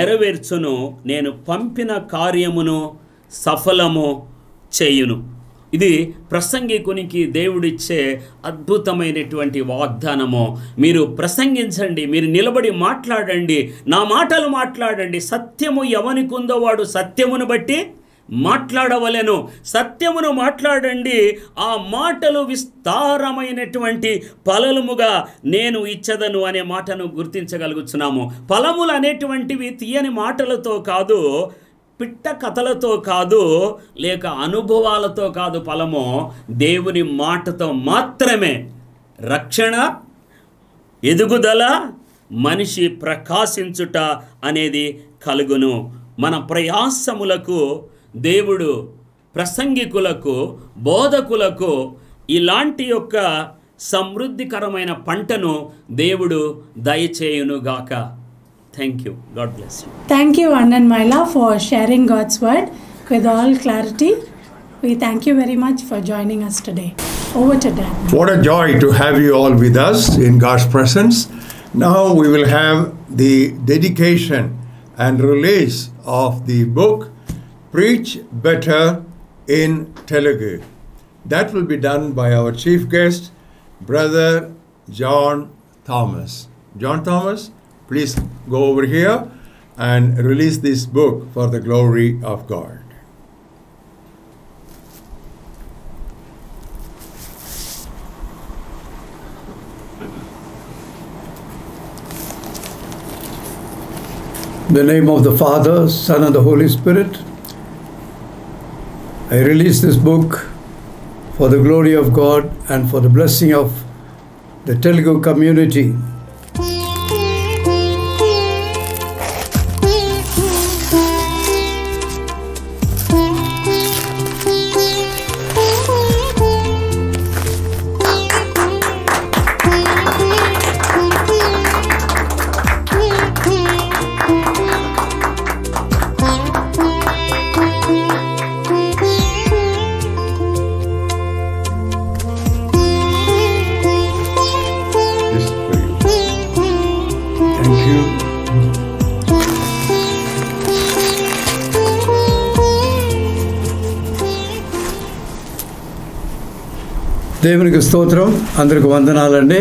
నెరవేర్చును నేను పంపిన కార్యమును సఫలము చేయును ఇది ప్రసంగికునికి దేవుడిచ్చే అద్భుతమైనటువంటి వాగ్దానము మీరు ప్రసంగించండి మీరు నిలబడి మాట్లాడండి నా మాటలు మాట్లాడండి సత్యము ఎవనికుందో వాడు సత్యమును బట్టి మాట్లాడవలెను సత్యమును మాట్లాడండి ఆ మాటలు విస్తారమైనటువంటి ఫలముగా నేను ఇచ్చదను అనే మాటను గుర్తించగలుగుతున్నాము ఫలములు అనేటువంటివి తీయని మాటలతో కాదు పిట్ట కథలతో కాదు లేక అనుభవాలతో కాదు ఫలము దేవుని మాటతో మాత్రమే రక్షణ ఎదుగుదల మనిషి ప్రకాశించుట అనేది కలుగును మన ప్రయాసములకు దేవుడు ప్రసంగికులకు బోధకులకు ఇలాంటి యొక్క సమృద్ధికరమైన పంటను దేవుడు దయచేయునుగాక thank you God bless you Thank you, Anand Maila, for sharing God's word with all clarity. We thank you very much for joining us today. Over to Dan. What a joy to have you all with us in God's presence. Now we will have the dedication and release of the book Preach Better in Telugu. That will be done by our chief guest, Brother John Thomas. John Thomas, please go over here and release this book for the glory of God. In the name of the Father, Son, and the Holy Spirit, I release this book for the glory of God and for the blessing of the Telugu community. This is for you. Thank you. దేవునికి స్తోత్రం అందరికి వందనాలండి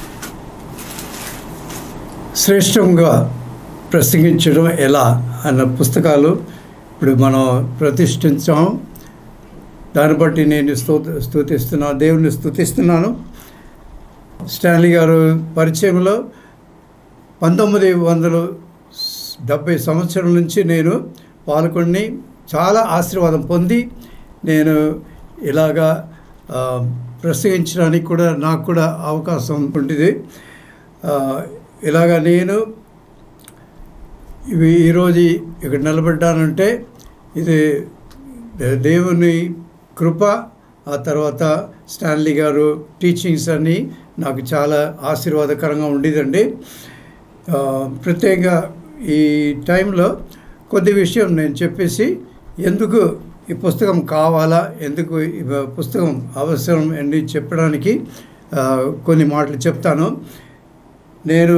శ్రేష్టంగా ప్రసంగించడం ఎలా అన్న పుస్తకాలు ఇప్పుడు మనం ప్రతిష్ఠించాం దాన్ని బట్టి నేను స్తోత స్తుతిస్తున్నాను దేవుని స్తుతిస్తున్నాను స్టాన్లీ గారు పరిచయంలో పంతొమ్మిది వందల డెబ్భై సంవత్సరం నుంచి నేను పాల్గొని చాలా ఆశీర్వాదం పొంది నేను ఇలాగా ఆ, ప్రసంగించడానికి కూడా నాకు కూడా అవకాశం ఉంటుంది ఆ, ఇలాగా నేను ఇవి ఈరోజు ఇక్కడ నిలబడ్డానంటే ఇది దే- దేవుని కృప ఆ తర్వాత స్టాన్లీ గారు టీచింగ్స్ అన్నీ నాకు చాలా ఆశీర్వాదకరంగా ఉండేదండి ఆ, ప్రత్యేకంగా ఈ టైంలో కొద్ది విషయం నేను చెప్పేసి ఎందుకు ఈ పుస్తకం కావాలా ఎందుకు ఈ పుస్తకం అవసరం అని చెప్పడానికి ఆ, కొన్ని మాటలు చెప్తాను నేను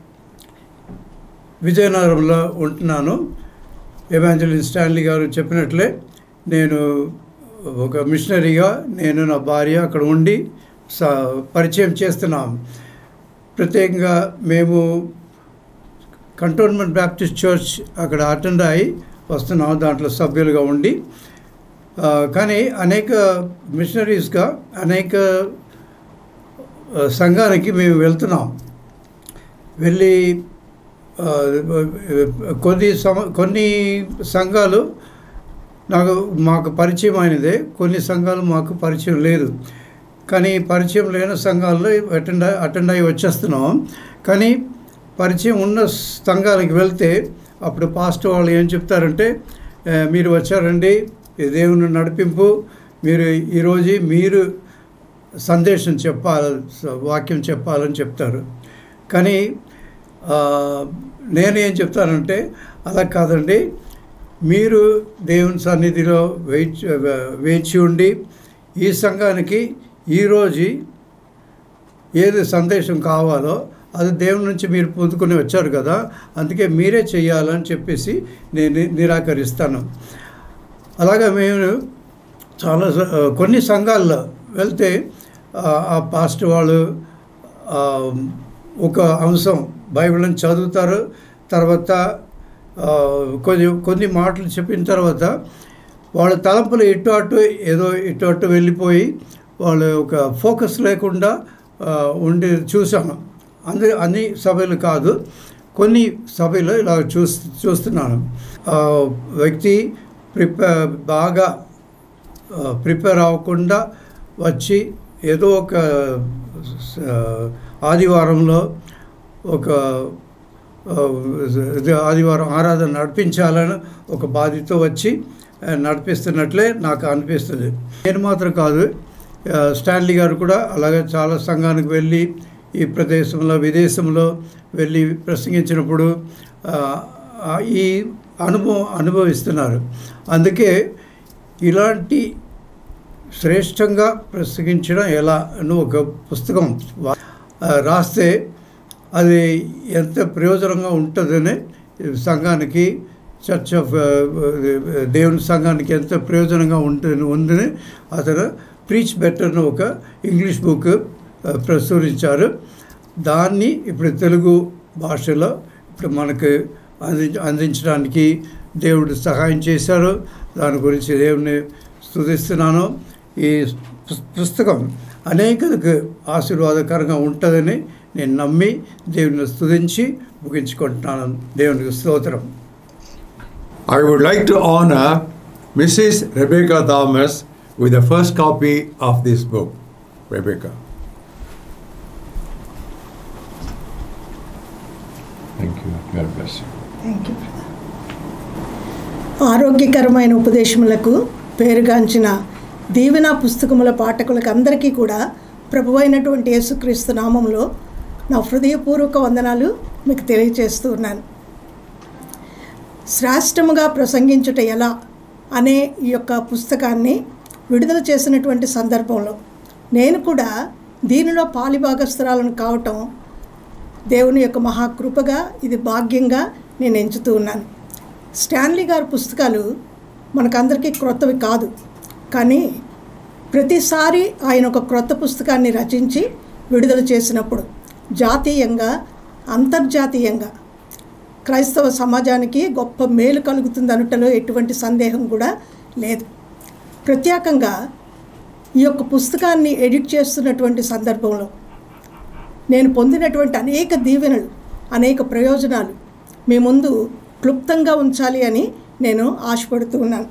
విజయనగరంలో ఉంటున్నాను ఎవాంజలిన్ స్టాన్లీ గారు చెప్పినట్లే నేను ఒక మిషనరీగా నేను నా భార్య అక్కడ ఉండి స పరిచయం చేస్తున్నాం ప్రత్యేకంగా మేము కంటోన్మెంట్ బ్యాప్టిస్ట్ చర్చ్ అక్కడ అటెండ్ అయ్యి వస్తున్నాం దాంట్లో సభ్యులుగా ఉండి ఆ, కానీ అనేక మిషనరీస్గా అనేక ఆ, సంఘానికి మేము వెళ్తున్నాం వెళ్ళి ఆ, కొన్ని సమ కొన్ని సంఘాలు నాకు మాకు పరిచయం అయినదే కొన్ని సంఘాలు మాకు పరిచయం లేదు కానీ పరిచయం లేని సంఘాల్లో అటెండ్ అటెండ్ అయ్యి వచ్చేస్తున్నాం కానీ పరిచయం ఉన్న సంఘాలకు వెళ్తే అప్పుడు పాస్టర్ వాళ్ళు ఏం చెప్తారంటే "ఆ, మీరు వచ్చారండి ఈ దేవుని నడిపింపు మీరు ఈరోజు మీరు సందేశం చెప్పాలి వాక్యం చెప్పాలని చెప్తారు కానీ ఆ, నేను ఏం చెప్తానంటే అలా కాదండి మీరు దేవుని సన్నిధిలో వేచి వేచి ఉండి ఈ సంఘానికి ఈరోజు ఏది సందేశం కావాలో అది దేవుని నుంచి మీరు పొందుకొని వచ్చారు కదా అందుకే మీరే చేయాలని చెప్పేసి నేను నిరాకరిస్తాను అలాగా మేము చాలా స- ఆ, కొన్ని సంఘాల్లో వెళ్తే ఆ, ఆ పాస్ట్ వాళ్ళు ఆ, ఒక అంశం బైబిల్ని చదువుతారు తర్వాత ఆ, కొన్ని కొన్ని మాటలు చెప్పిన తర్వాత వాళ్ళ తలంపులు ఇటు అటు ఏదో ఇటు అటు వెళ్ళిపోయి వాళ్ళు ఒక ఫోకస్ లేకుండా ఆ, ఉండి చూసాను అందు అన్ని సభలు కాదు కొన్ని సభలు ఇలా చూస్ చూస్తున్నాను ఆ, వ్యక్తి ప్రిపేర్ బాగా ప్రిపేర్ అవ్వకుండా వచ్చి ఏదో ఒక ఆ, ఆదివారంలో ఒక ఆ, ఇది ఆదివారం ఆరాధన నడిపించాలని ఒక బాధ్యత వచ్చి ఆ, నడిపిస్తున్నట్లే నాకు అనిపిస్తుంది నేను మాత్రం కాదు ఆ, స్టాన్లీ గారు కూడా అలాగే చాలా సంఘానికి వెళ్ళి ఈ ప్రదేశంలో విదేశంలో వెళ్ళి ప్రసంగించినప్పుడు ఆ, ఆ, ఈ అనుభవం అనుభవిస్తున్నారు అందుకే ఇలాంటి శ్రేష్టంగా ప్రసంగించడం ఎలా అని ఒక పుస్తకం వా- ఆ, రాస్తే అది ఎంత ప్రయోజనంగా ఉంటుందని సంఘానికి చర్చ్ ఆఫ్ ఆ, దేవుని సంఘానికి ఎంత ప్రయోజనంగా ఉంటుంది ఉందని అతను ప్రీచ్ బెటర్ను ఒక ఇంగ్లీష్ బుక్ ఆ, ప్రచురించారు దాన్ని ఇప్పుడు తెలుగు భాషలో ఇప్పుడు మనకు అంది అందించడానికి దేవుడు సహాయం చేశారు దాని గురించి దేవుని స్తుతిస్తున్నాను ఈ పుస్- పుస్తకం అనేకులకు ఆశీర్వాదకరంగా ఉంటుందని నేను నమ్మి దేవుని స్తుతించి ముగించుకుంటున్నాను దేవునికి స్తోత్రం I would like to honor Mrs. Rebecca Thomas with the first copy of this book. Rebecca. Thank you. God bless you. Thank you ఆరోగ్యకరమైన ఉపదేశములకు పేరుగాంచిన దీవెన పుస్తకముల పాఠకులకు అందరికీ కూడా ప్రభువైనటువంటి యేసుక్రీస్తు నామంలో నా హృదయపూర్వక వందనాలు మీకు తెలియజేస్తూ ఉన్నాను శ్రేష్టముగా ప్రసంగించుట ఎలా అనే ఈ యొక్క పుస్తకాన్ని విడుదల చేసినటువంటి సందర్భంలో నేను కూడా దీనిలో పాలిభాగస్తురాలను కావటం దేవుని యొక్క మహాకృపగా ఇది భాగ్యంగా నేను ఎంచుతూ ఉన్నాను స్టాన్లీ గారి పుస్తకాలు మనకందరికీ క్రొత్తవి కాదు కానీ ప్రతిసారి ఆయన ఒక క్రొత్త పుస్తకాన్ని రచించి విడుదల చేసినప్పుడు జాతీయంగా అంతర్జాతీయంగా క్రైస్తవ సమాజానికి గొప్ప మేలు కలుగుతుందనుటలో ఎటువంటి సందేహం కూడా లేదు ప్రత్యేకంగా ఈ యొక్క పుస్తకాన్ని ఎడిట్ చేస్తున్నటువంటి సందర్భంలో నేను పొందినటువంటి అనేక దీవెనలు అనేక ప్రయోజనాలు మీ ముందు క్లుప్తంగా ఉంచాలి అని నేను ఆశపడుతూ ఉన్నాను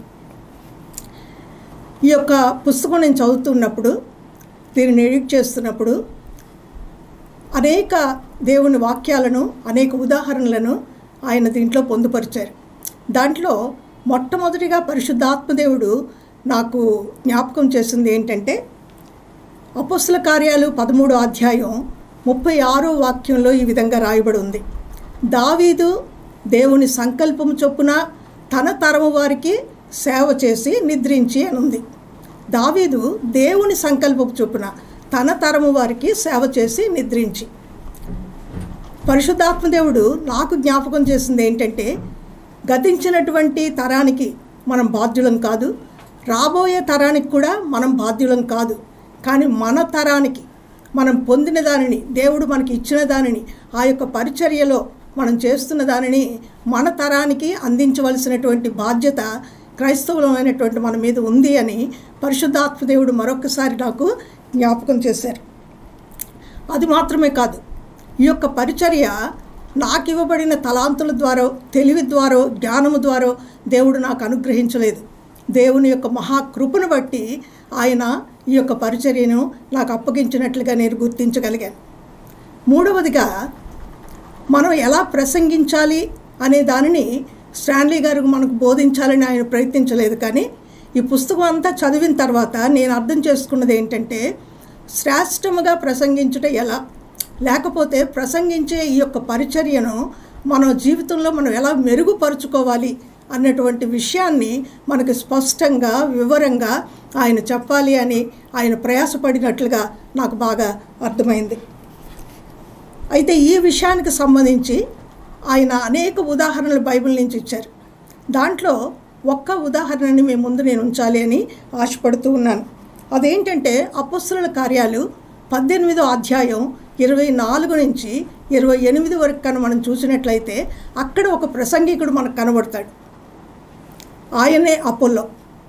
ఈ యొక్క పుస్తకం నేను చదువుతున్నప్పుడు దీనిని ఎడిట్ చేస్తున్నప్పుడు అనేక దేవుని వాక్యాలను అనేక ఉదాహరణలను ఆయన దీంట్లో పొందుపరిచారు దాంట్లో మొట్టమొదటిగా పరిశుద్ధాత్మదేవుడు నాకు జ్ఞాపకం చేసింది ఏంటంటే అపస్సుల కార్యాలు పదమూడో అధ్యాయం ముప్పై ఆరో వాక్యంలో ఈ విధంగా రాయబడి ఉంది దావీదు దేవుని సంకల్పం చొప్పున తన తరము వారికి సేవ చేసి నిద్రించి అని ఉంది దావీదు దేవుని సంకల్పం చొప్పున తన తరము వారికి సేవ చేసి నిద్రించి పరిశుద్ధాత్మదేవుడు నాకు జ్ఞాపకం చేసింది ఏంటంటే గతించినటువంటి తరానికి మనం బాధ్యులం కాదు రాబోయే తరానికి కూడా మనం బాధ్యులం కాదు కానీ మన తరానికి మనం పొందిన దానిని దేవుడు మనకి ఇచ్చిన దానిని ఆ యొక్క పరిచర్యలో మనం చేస్తున్న దానిని మన తరానికి అందించవలసినటువంటి బాధ్యత క్రైస్తవులమైనటువంటి మన మీద ఉంది అని పరిశుద్ధాత్మదేవుడు మరొకసారి నాకు జ్ఞాపకం చేశారు అది మాత్రమే కాదు ఈ యొక్క పరిచర్య నాకు ఇవ్వబడిన తలాంతుల ద్వారా తెలివి ద్వారా జ్ఞానము ద్వారా దేవుడు నాకు అనుగ్రహించలేదు దేవుని యొక్క మహాకృపను బట్టి ఆయన ఈ యొక్క పరిచర్యను నాకు అప్పగించినట్లుగా నేను గుర్తించగలిగాను మూడవదిగా మనం ఎలా ప్రసంగించాలి అనే దానిని స్టాన్లీ గారు మనకు బోధించాలని ఆయన ప్రయత్నించలేదు కానీ ఈ పుస్తకం అంతా చదివిన తర్వాత నేను అర్థం చేసుకున్నది ఏంటంటే శ్రేష్టముగా ప్రసంగించుట ఎలా లేకపోతే ప్రసంగించే ఈ యొక్క పరిచర్యను మన జీవితంలో మనం ఎలా మెరుగుపరుచుకోవాలి అన్నటువంటి విషయాన్ని మనకు స్పష్టంగా వివరంగా ఆయన చెప్పాలి అని ఆయన ప్రయాసపడినట్లుగా నాకు బాగా అర్థమైంది అయితే ఈ విషయానికి సంబంధించి ఆయన అనేక ఉదాహరణలు బైబిల్ నుంచి ఇచ్చారు దాంట్లో ఒక్క ఉదాహరణని మీ ముందు నేను ఉంచాలి అని ఆశపడుతూ ఉన్నాను అదేంటంటే అపస్సుల కార్యాలు పద్దెనిమిదో అధ్యాయం ఇరవై నాలుగు నుంచి ఇరవై ఎనిమిది వరకు కనుక మనం చూసినట్లయితే అక్కడ ఒక ప్రసంగికుడు మనకు కనబడతాడు ఆయనే అపోల్లో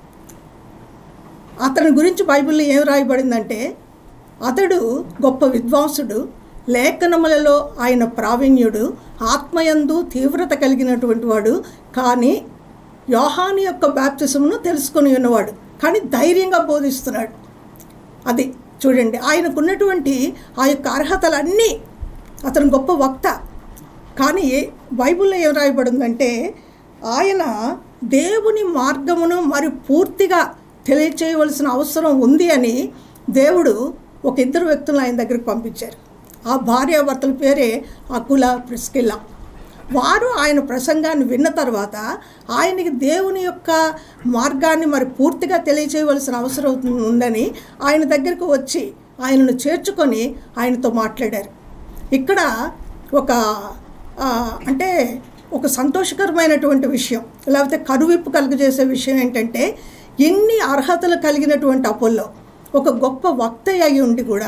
అతని గురించి బైబిల్లో ఏం రాయబడిందంటే అతడు గొప్ప విద్వాంసుడు లేఖనములలో ఆయన ప్రావీణ్యుడు ఆత్మయందు తీవ్రత కలిగినటువంటి వాడు కానీ యోహాను యొక్క బ్యాప్తిజంను తెలుసుకొని ఉన్నవాడు కానీ ధైర్యంగా బోధిస్తున్నాడు అది చూడండి ఆయనకున్నటువంటి ఆ యొక్క అర్హతలన్నీ అతను గొప్ప వక్త కానీ బైబిల్లో ఏం రాయబడిందంటే ఆయన దేవుని మార్గమును మరి పూర్తిగా తెలియచేయవలసిన అవసరం ఉంది అని దేవుడు ఒక ఇద్దరు వ్యక్తులను ఆయన దగ్గరికి పంపించారు ఆ భార్యాభర్తల పేరే అకుల ప్రిస్కిల్లా వారు ఆయన ప్రసంగాన్ని విన్న తర్వాత ఆయనకి దేవుని యొక్క మార్గాన్ని మరి పూర్తిగా తెలియచేయవలసిన అవసరం ఉందని ఆయన దగ్గరకు వచ్చి ఆయనను చేర్చుకొని ఆయనతో మాట్లాడారు ఇక్కడ ఒక ఆ, అంటే ఒక సంతోషకరమైనటువంటి విషయం లేకపోతే కనువిప్పు కలుగజేసే విషయం ఏంటంటే ఇన్ని అర్హతలు కలిగినటువంటి అపోల్లో ఒక గొప్ప వక్త అయి ఉండి కూడా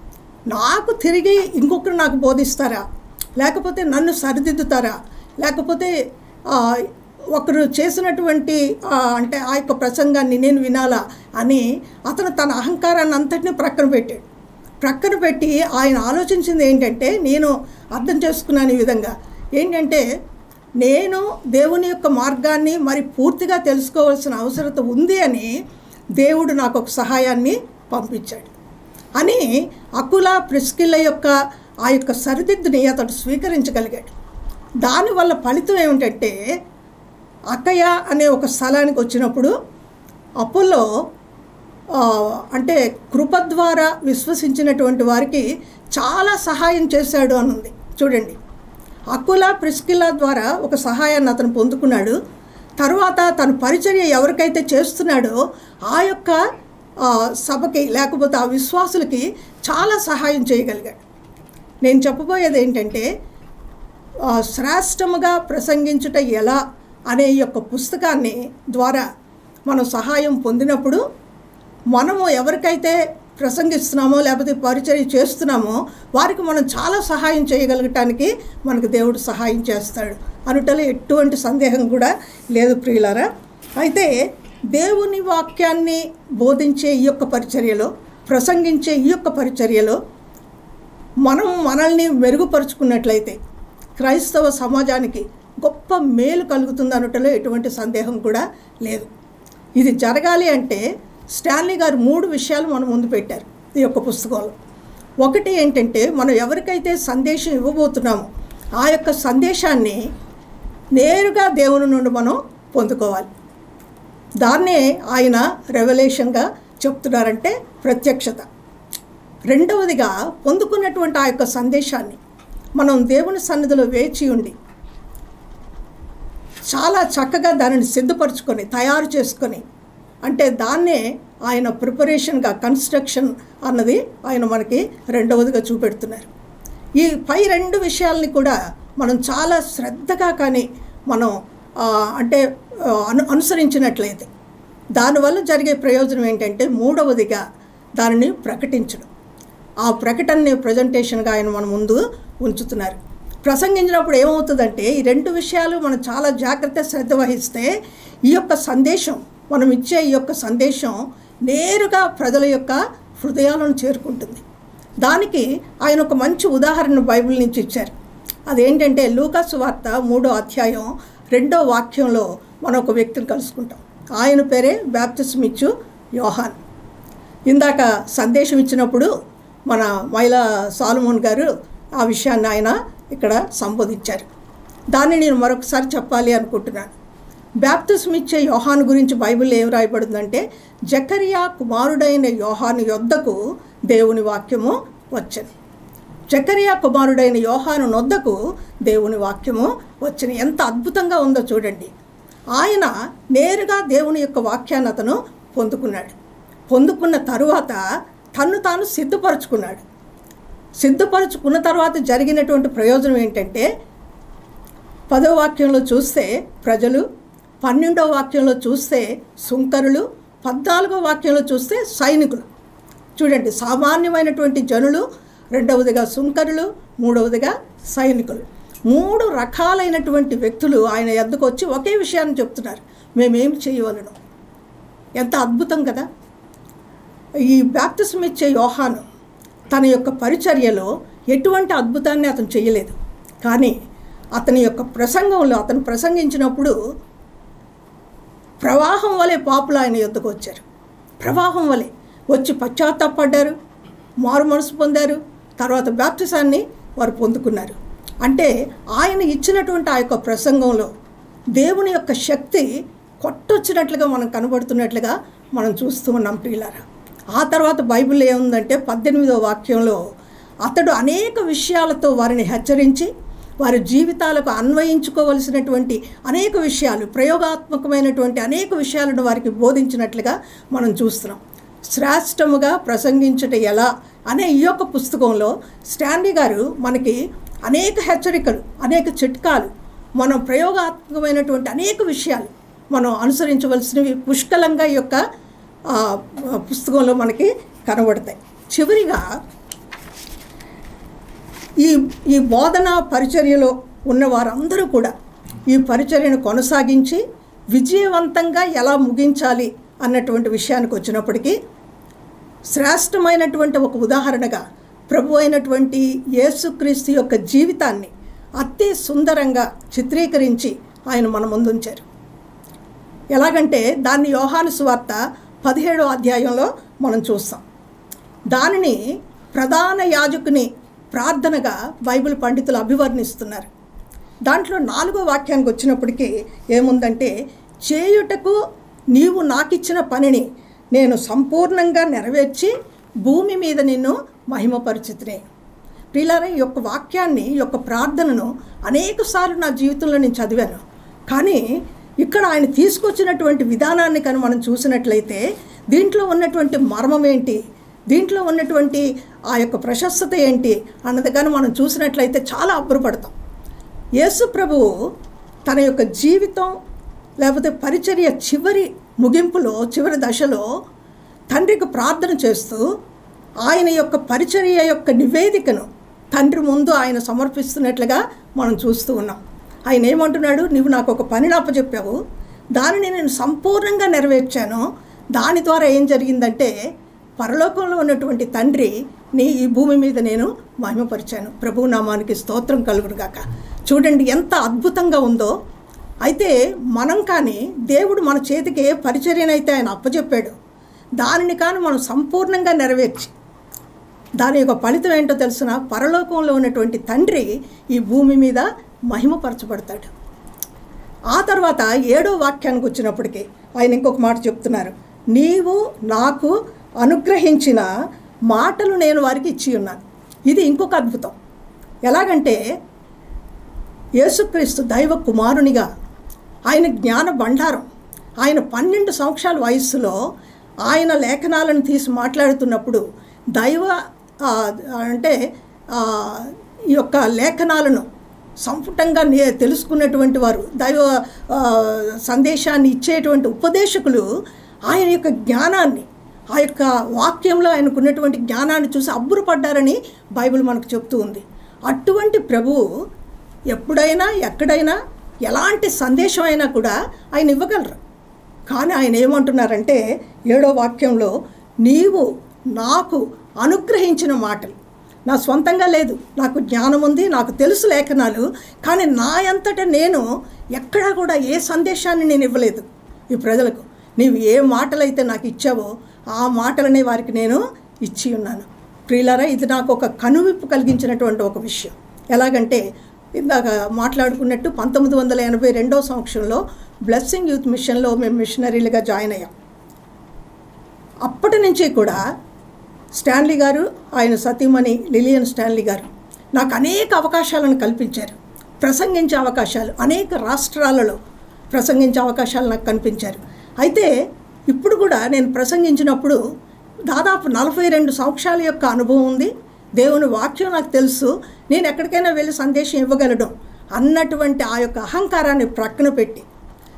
నాకు తిరిగి ఇంకొకరు నాకు బోధిస్తారా లేకపోతే నన్ను సరిదిద్దుతారా లేకపోతే ఆ, ఒకరు చేసినటువంటి ఆ, అంటే ఆ యొక్క ప్రసంగాన్ని నేను వినాలా అని అతను తన అహంకారాన్ని అంతటినీ ప్రక్కన పెట్టాడు ప్రక్కన పెట్టి ఆయన ఆలోచించింది ఏంటంటే నేను అర్థం చేసుకున్నాను ఈ విధంగా ఏంటంటే నేను దేవుని యొక్క మార్గాన్ని మరి పూర్తిగా తెలుసుకోవాల్సిన అవసరత ఉంది అని దేవుడు నాకు ఒక సహాయాన్ని పంపించాడు అని అకుల ప్రిస్కిల్ల యొక్క ఆ యొక్క సరిదిద్దుని అతడు స్వీకరించగలిగాడు దానివల్ల ఫలితం ఏమిటంటే అక్కయ్య అనే ఒక స్థలానికి వచ్చినప్పుడు అప్పుల్లో ఆ, అంటే కృప ద్వారా విశ్వసించినటువంటి వారికి చాలా సహాయం చేశాడు అని ఉంది చూడండి అకుల ప్రిస్కిల్ల ద్వారా ఒక సహాయాన్ని అతను పొందుకున్నాడు తరువాత తన పరిచర్య ఎవరికైతే చేస్తున్నాడో ఆ యొక్క ఆ, సభకి లేకపోతే ఆ విశ్వాసులకి చాలా సహాయం చేయగలిగాడు నేను చెప్పబోయేది ఏంటంటే ఆ, శ్రేష్టముగా ప్రసంగించుట ఎలా అనే ఈ యొక్క పుస్తకాన్ని ద్వారా మనం సహాయం పొందినప్పుడు మనము ఎవరికైతే ప్రసంగిస్తున్నామో లేకపోతే పరిచయం చేస్తున్నామో వారికి మనం చాలా సహాయం చేయగలగటానికి మనకు దేవుడు సహాయం చేస్తాడు అనుటలో ఎటువంటి సందేహం కూడా లేదు ప్రియులారా అయితే దేవుని వాక్యాన్ని బోధించే ఈ యొక్క పరిచర్యలో ప్రసంగించే ఈ యొక్క పరిచర్యలో మనం మనల్ని మెరుగుపరుచుకున్నట్లయితే క్రైస్తవ సమాజానికి గొప్ప మేలు కలుగుతుంది అనటంలో ఎటువంటి సందేహం కూడా లేదు ఇది జరగాలి అంటే స్టాన్లీ గారు మూడు విషయాలు మన ముందు పెట్టారు ఈ యొక్క పుస్తకంలో ఒకటి ఏంటంటే మనం ఎవరికైతే సందేశం ఇవ్వబోతున్నామో ఆ యొక్క సందేశాన్ని నేరుగా దేవుని నుండి మనం పొందుకోవాలి దాన్నే ఆయన రెవల్యూషన్గా చెప్తున్నారంటే ప్రత్యక్షత రెండవదిగా పొందుకున్నటువంటి ఆ యొక్క సందేశాన్ని మనం దేవుని సన్నిధిలో వేచి ఉండి చాలా చక్కగా దానిని సిద్ధపరచుకొని తయారు చేసుకొని అంటే దాన్నే ఆయన ప్రిపరేషన్గా కన్స్ట్రక్షన్ అన్నది ఆయన మనకి రెండవదిగా చూపెడుతున్నారు ఈ పై రెండు విషయాల్ని కూడా మనం చాలా శ్రద్ధగా కానీ మనం ఆ, అంటే ఆ, అను అనుసరించినట్లయితే దానివల్ల జరిగే ప్రయోజనం ఏంటంటే మూడవదిగా దానిని ప్రకటించడం ఆ ప్రకటనని ప్రజెంటేషన్గా ఆయన మన ముందు ఉంచుతున్నారు ప్రసంగించినప్పుడు ఏమవుతుందంటే ఈ రెండు విషయాలు మనం చాలా జాగ్రత్త శ్రద్ధ వహిస్తే ఈ యొక్క సందేశం మనం ఇచ్చే ఈ యొక్క సందేశం నేరుగా ప్రజల యొక్క హృదయాలను చేరుకుంటుంది దానికి ఆయన ఒక మంచి ఉదాహరణ బైబిల్ నుంచి ఇచ్చారు అదేంటంటే లూకాసు వార్త మూడో అధ్యాయం రెండో వాక్యంలో మనం ఒక వ్యక్తిని కలుసుకుంటాం ఆయన పేరే బ్యాప్టిస్మ్ ఇచ్చు యోహాన్ ఇందాక సందేశం ఇచ్చినప్పుడు మన మైలా సాలుమోన్ గారు ఆ విషయాన్ని ఆయన ఇక్కడ సంబోధించారు దాన్ని నేను మరొకసారి చెప్పాలి అనుకుంటున్నాను బ్యాప్తిస్మ్ ఇచ్చే యోహాను గురించి బైబిల్లో ఏం రాయబడిందంటే జకరియా కుమారుడైన యోహాను యొద్దకు దేవుని వాక్యము వచ్చని జకరియా కుమారుడైన యోహాను నొద్దకు దేవుని వాక్యము వచ్చిన ఎంత అద్భుతంగా ఉందో చూడండి ఆయన నేరుగా దేవుని యొక్క వాక్యాన్ని అతను పొందుకున్నాడు పొందుకున్న తరువాత తన్ను తాను సిద్ధపరచుకున్నాడు సిద్ధపరచుకున్న తర్వాత జరిగినటువంటి ప్రయోజనం ఏంటంటే పదో వాక్యంలో చూస్తే ప్రజలు పన్నెండో వాక్యంలో చూస్తే సుంకరులు పద్నాలుగో వాక్యంలో చూస్తే సైనికులు చూడండి సామాన్యమైనటువంటి జనులు రెండవదిగా సుంకరులు మూడవదిగా సైనికులు మూడు రకాలైనటువంటి వ్యక్తులు ఆయన ఎద్దుకు వచ్చి ఒకే విషయాన్ని చెప్తున్నారు మేమేం చేయవలను ఎంత అద్భుతం కదా ఈ బ్యాప్టిజం ఇచ్చే యోహాను తన యొక్క పరిచర్యలో ఎటువంటి అద్భుతాన్ని అతను చేయలేదు కానీ అతని యొక్క ప్రసంగంలో అతను ప్రసంగించినప్పుడు ప్రవాహం వలె పాపులు ఆయన యుద్ధకు వచ్చారు ప్రవాహం వలె వచ్చి పశ్చాత్తాపడ్డారు మారు మనసు పొందారు తర్వాత బ్యాప్టిసాన్ని వారు పొందుకున్నారు అంటే ఆయన ఇచ్చినటువంటి ఆ యొక్క ప్రసంగంలో దేవుని యొక్క శక్తి కొట్టొచ్చినట్లుగా మనం కనబడుతున్నట్లుగా మనం చూస్తూ ఉన్నాం ప్రియులారా ఆ తర్వాత బైబిల్ ఏముందంటే పద్దెనిమిదో వాక్యంలో అతడు అనేక విషయాలతో వారిని హెచ్చరించి వారి జీవితాలకు అన్వయించుకోవలసినటువంటి అనేక విషయాలు ప్రయోగాత్మకమైనటువంటి అనేక విషయాలను వారికి బోధించినట్లుగా మనం చూస్తున్నాం శ్రేష్టముగా ప్రసంగించుట ఎలా అనే ఈ యొక్క పుస్తకంలో స్టాన్లీ గారు మనకి అనేక హెచ్చరికలు అనేక చిట్కాలు మనం ప్రయోగాత్మకమైనటువంటి అనేక విషయాలు మనం అనుసరించవలసినవి పుష్కలంగా ఈ యొక్క ఆ, పుస్తకంలో మనకి కనబడతాయి చివరిగా ఈ ఈ బోధన పరిచర్యలో ఉన్న వారందరూ కూడా ఈ పరిచర్యను కొనసాగించి విజయవంతంగా ఎలా ముగించాలి అన్నటువంటి విషయానికి వచ్చినప్పటికీ శ్రేష్టమైనటువంటి ఒక ఉదాహరణగా ప్రభు అయినటువంటి యేసుక్రీస్తు యొక్క జీవితాన్ని అతి సుందరంగా చిత్రీకరించి ఆయన మన ముందుంచారు ఎలాగంటే దాన్ని యోహాను సువార్త పదిహేడో అధ్యాయంలో మనం చూస్తాం దానిని ప్రధాన యాజకుని ప్రార్థనగా బైబిల్ పండితులు అభివర్ణిస్తున్నారు దాంట్లో నాలుగో వాక్యానికి వచ్చినప్పటికీ ఏముందంటే చేయుటకు నీవు నాకిచ్చిన పనిని నేను సంపూర్ణంగా నెరవేర్చి భూమి మీద నిన్ను మహిమపరిచితినే ప్రియులారా ఈ యొక్క వాక్యాన్ని ఈ యొక్క ప్రార్థనను అనేకసార్లు నా జీవితంలో నేను చదివాను కానీ ఇక్కడ ఆయన తీసుకొచ్చినటువంటి విధానాన్ని కానీ మనం చూసినట్లయితే దీంట్లో ఉన్నటువంటి మర్మం ఏంటి దీంట్లో ఉన్నటువంటి ఆ యొక్క ప్రశస్తత ఏంటి అన్నది కానీ మనం చూసినట్లయితే చాలా అబ్బురపడతాం యేసు ప్రభువు తన యొక్క జీవితం లేకపోతే పరిచర్య చివరి ముగింపులో చివరి దశలో తండ్రికి ప్రార్థన చేస్తూ ఆయన యొక్క పరిచర్య యొక్క నివేదికను తండ్రి ముందు ఆయన సమర్పిస్తున్నట్లుగా మనం చూస్తూ ఉన్నాం ఆయన ఏమంటున్నాడు నువ్వు నాకు ఒక పని చెప్పావు దానిని నేను సంపూర్ణంగా నెరవేర్చాను దాని ద్వారా ఏం జరిగిందంటే పరలోకంలో ఉన్నటువంటి తండ్రి నీ ఈ భూమి మీద నేను మహిమపరిచాను ప్రభు నామానికి స్తోత్రం కలుగునుగాక చూడండి ఎంత అద్భుతంగా ఉందో అయితే మనం కానీ దేవుడు మన చేతికి ఏ పరిచర్యనైతే ఆయన అప్పచెప్పాడు దానిని కానీ మనం సంపూర్ణంగా నెరవేర్చి దాని యొక్క ఫలితం ఏంటో తెలిసిన పరలోకంలో ఉన్నటువంటి తండ్రి ఈ భూమి మీద మహిమపరచబడతాడు ఆ తర్వాత ఏడో వాక్యానికి వచ్చినప్పటికీ ఆయన ఇంకొక మాట చెప్తున్నారు నీవు నాకు అనుగ్రహించిన మాటలు నేను వారికి ఇచ్చి ఉన్నాను ఇది ఇంకొక అద్భుతం ఎలాగంటే యేసుక్రీస్తు దైవ కుమారునిగా ఆయన జ్ఞాన భండారం ఆయన పన్నెండు సంవత్సరాల వయస్సులో ఆయన లేఖనాలను తీసి మాట్లాడుతున్నప్పుడు దైవ ఆ, అంటే ఆ, ఈ యొక్క లేఖనాలను సంపుటంగా నే- తెలుసుకున్నటువంటి వారు దైవ ఆ, సందేశాన్ని ఇచ్చేటువంటి ఉపదేశకులు ఆయన యొక్క జ్ఞానాన్ని ఆ యొక్క వాక్యంలో ఆయనకున్నటువంటి జ్ఞానాన్ని చూసి అబ్బురపడ్డారని బైబిల్ మనకు చెప్తూ ఉంది అటువంటి ప్రభువు ఎప్పుడైనా ఎక్కడైనా ఎలాంటి సందేశం అయినా కూడా ఆయన ఇవ్వగలరు కానీ ఆయన ఏమంటున్నారంటే ఏడో వాక్యంలో నీవు నాకు అనుగ్రహించిన మాటలు నా సొంతంగా లేదు నాకు జ్ఞానం ఉంది నాకు తెలుసు లేఖనాలు కానీ నా అంతటా నేను ఎక్కడా కూడా ఏ సందేశాన్ని నేను ఇవ్వలేదు ఈ ప్రజలకు నీవు ఏ మాటలైతే నాకు ఇచ్చావో ఆ మాటలనే వారికి నేను ఇచ్చి ఉన్నాను ప్రియులారా ఇది నాకు ఒక కనువిప్పు కలిగించినటువంటి ఒక విషయం ఎలాగంటే ఇందాక మాట్లాడుకున్నట్టు పంతొమ్మిది వందల ఎనభై రెండో సంవత్సరంలో బ్లెస్సింగ్ యూత్ మిషన్లో మేము మిషనరీలుగా జాయిన్ అయ్యాం అప్పటి నుంచి కూడా స్టాన్లీ గారు ఆయన సతీమణి లిలియన్ స్టాన్లీ గారు నాకు అనేక అవకాశాలను కల్పించారు ప్రసంగించే అవకాశాలు అనేక రాష్ట్రాలలో ప్రసంగించే అవకాశాలు నాకు కనిపించారు అయితే ఇప్పుడు కూడా నేను ప్రసంగించినప్పుడు దాదాపు నలభై రెండు సంవత్సరాల యొక్క అనుభవం ఉంది దేవుని వాక్యం నాకు తెలుసు నేను ఎక్కడికైనా వెళ్ళి సందేశం ఇవ్వగలను అన్నటువంటి ఆ యొక్క అహంకారాన్ని ప్రక్కన పెట్టి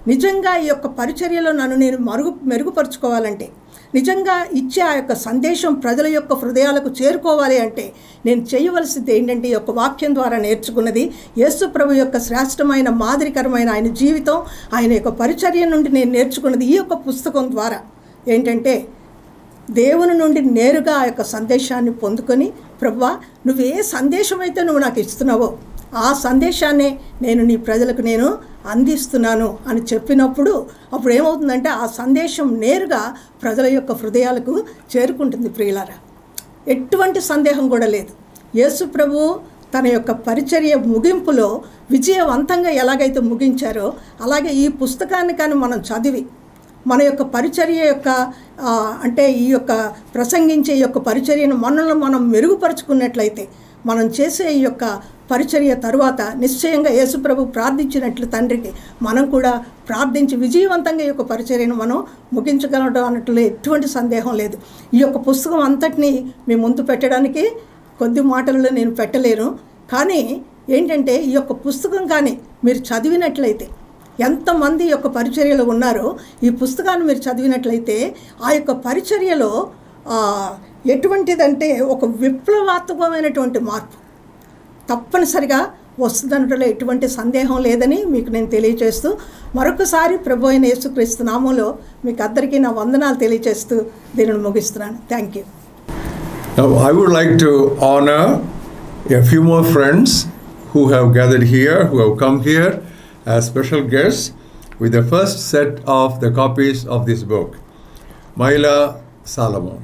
నిజంగా ఈ యొక్క పరిచర్యలో నన్ను నేను మరుగు మెరుగుపరుచుకోవాలంటే నిజంగా ఇచ్చే ఆ యొక్క సందేశం ప్రజల యొక్క హృదయాలకు చేరుకోవాలి అంటే నేను చేయవలసింది ఏంటంటే ఈ యొక్క వాక్యం ద్వారా నేర్చుకున్నది యేసు ప్రభు యొక్క శ్రేష్టమైన మాదిరికరమైన ఆయన జీవితం ఆయన యొక్క పరిచర్య నుండి నేను నేర్చుకున్నది ఈ యొక్క పుస్తకం ద్వారా ఏంటంటే దేవుని నుండి నేరుగా ఆ యొక్క సందేశాన్ని పొందుకొని ప్రభువా నువ్వు ఏ సందేశం అయితే నువ్వు నాకు ఇస్తున్నావో ఆ సందేశాన్ని నేను నీ ప్రజలకు నేను అందిస్తున్నాను అని చెప్పినప్పుడు అప్పుడు ఏమవుతుందంటే ఆ సందేశం నేరుగా ప్రజల యొక్క హృదయాలకు చేరుకుంటుంది ప్రియులారా ఎటువంటి సందేహం కూడా లేదు యేసు ప్రభు తన యొక్క పరిచర్య ముగింపులో విజయవంతంగా ఎలాగైతే ముగించారో అలాగే ఈ పుస్తకాన్ని కానీ మనం చదివి మన యొక్క పరిచర్య యొక్క ఆ, అంటే ఈ యొక్క ప్రసంగించే ఈ యొక్క పరిచర్యను మనల్ని మనం మెరుగుపరుచుకున్నట్లయితే మనం చేసే ఈ యొక్క పరిచర్య తరువాత నిశ్చయంగా యేసుప్రభు ప్రార్థించినట్లు తండ్రికి మనం కూడా ప్రార్థించి విజయవంతంగా ఈ యొక్క పరిచర్యను మనం ముగించగలడం అన్నట్లు ఎటువంటి సందేహం లేదు ఈ యొక్క పుస్తకం అంతటినీ మీ ముందు పెట్టడానికి కొద్ది మాటలలో నేను పెట్టలేను కానీ ఏంటంటే ఈ యొక్క పుస్తకం కానీ మీరు చదివినట్లయితే ఎంతమంది ఈ యొక్క పరిచర్యలో ఉన్నారో ఈ పుస్తకాన్ని మీరు చదివినట్లయితే ఆ యొక్క పరిచర్యలో ఆ, ఎటువంటిదంటే ఒక విప్లవాత్మకమైనటువంటి మార్పు తప్పనిసరిగా వస్తుందనటంలో ఎటువంటి సందేహం లేదని మీకు నేను తెలియజేస్తూ మరొకసారి ప్రభు అయిన యేసుక్రీస్తు నామంలో మీకు అందరికీ నా వందనాలు తెలియజేస్తూ దీనిని ముగిస్తున్నాను thank you Now, I would like to honor a few more friends who have gathered here, who have come here as special guests with the first set of the copies of this book. Maila Salomon.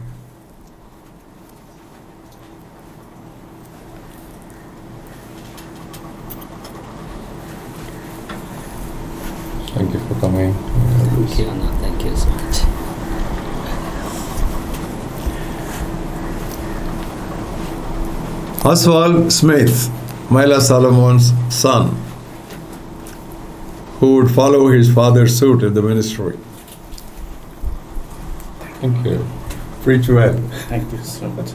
Thank you for coming. Thank you, Anna. Thank you so much. Oswald Smith, Maila Salomon's son, who would follow his father's suit in the ministry. Thank you. Preach well. Thank you so much.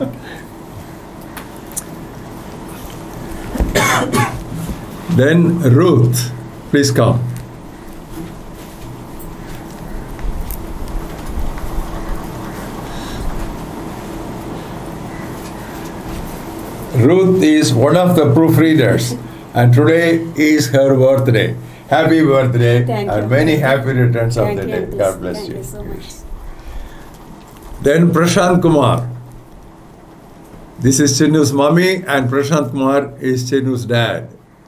Then Ruth, please come. Ruth is one of the proofreaders, and today is her birthday. Happy birthday Thank and you. many happy returns of Thank the you, day. Antis. God bless Thank you. you so much. Then Prashant Kumar. This is Chinu's mommy, and Prashant Kumar is Chinu's dad.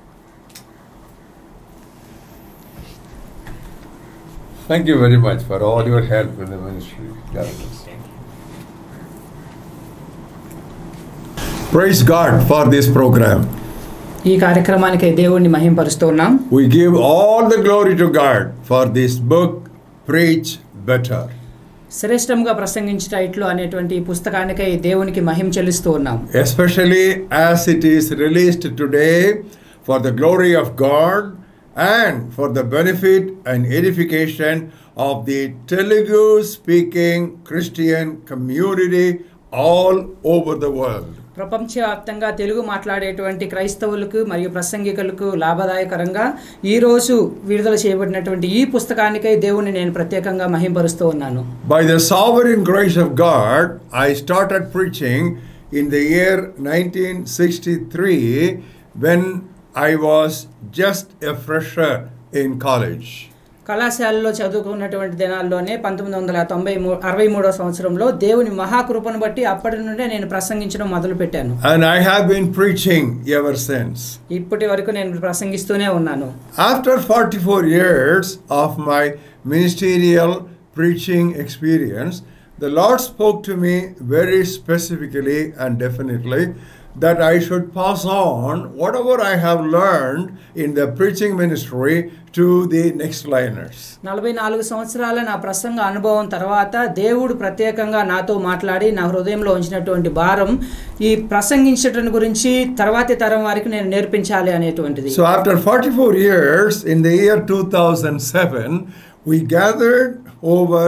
Thank you very much for all your help in the ministry. God bless. Praise God for this program. ఈ కార్యక్రమానికి దేవుణ్ణి మహింపరుస్తూ ఉన్నాం We give all the glory to God for this book, Preach Better. శ్రేష్టంగా ప్రసంగించుట ఇట్లు అనేటువంటి ఈ పుస్తకానికై దేవునికి మహిమ చెల్లిస్తూ ఉన్నాం especially as it is released today for the glory of God and for the benefit and edification of the Telugu speaking Christian community all over the world. ప్రపంచవ్యాప్తంగా తెలుగు మాట్లాడేటువంటి క్రైస్తవులకు మరియు ప్రసంగికులకు లాభదాయకరంగా ఈ రోజు విడుదల చేయబడినటువంటి ఈ పుస్తకానికై దేవుణ్ణి నేను ప్రత్యేకంగా మహింపరుస్తూ ఉన్నాను By the sovereign grace of God, I started preaching in the year 1963 when I was just a fresher in college. కళాశాలలో చదువుకున్నటువంటి దినాల్లోనే పంతొమ్మిది వందల తొంభై మూ అరవై మూడో సంవత్సరంలో దేవుని మహాకృపను బట్టి అప్పటి నుండే నేను ప్రసంగించడం మొదలు పెట్టాను And I have been preaching ever since. ఇప్పటి వరకు నేను ప్రసంగిస్తూనే ఉన్నాను After 44 years of my ministerial preaching experience, the Lord spoke to me very specifically and definitely that I should pass on whatever I have learned in the preaching ministry to the next liners. నలభై నాలుగు సంవత్సరాల నా ప్రసంగ అనుభవం తర్వాత దేవుడు ప్రత్యేకంగా నాతో మాట్లాడి నా హృదయంలో ఉంచినటువంటి భారం ఈ ప్రసంగించటం గురించి తర్వాతి తరం వారికి నేను నేర్పించాలి అనేటువంటిది So, after 44 years, in the year 2007, we gathered over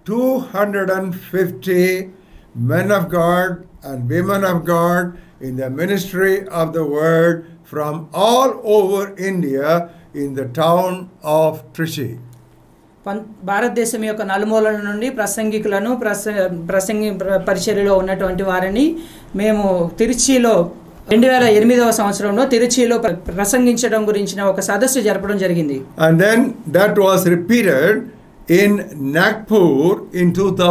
250 men of God and women of God in the ministry of the word from all over India in the town of Trichy. పం- భారతదేశం యొక్క నలుమూలల నుండి ప్రసంగికులను ప్రస ప్రసంగి ప్ర- పరిచర్యలో ఉన్నటువంటి వారిని మేము తిరుచిలో రెండు వేల ఎనిమిదవ సంవత్సరంలో తిరుచిలో ప్ర- ప్రసంగించడం గురించిన ఒక సదస్సు జరపడం జరిగింది And then that was repeated in Nagpur in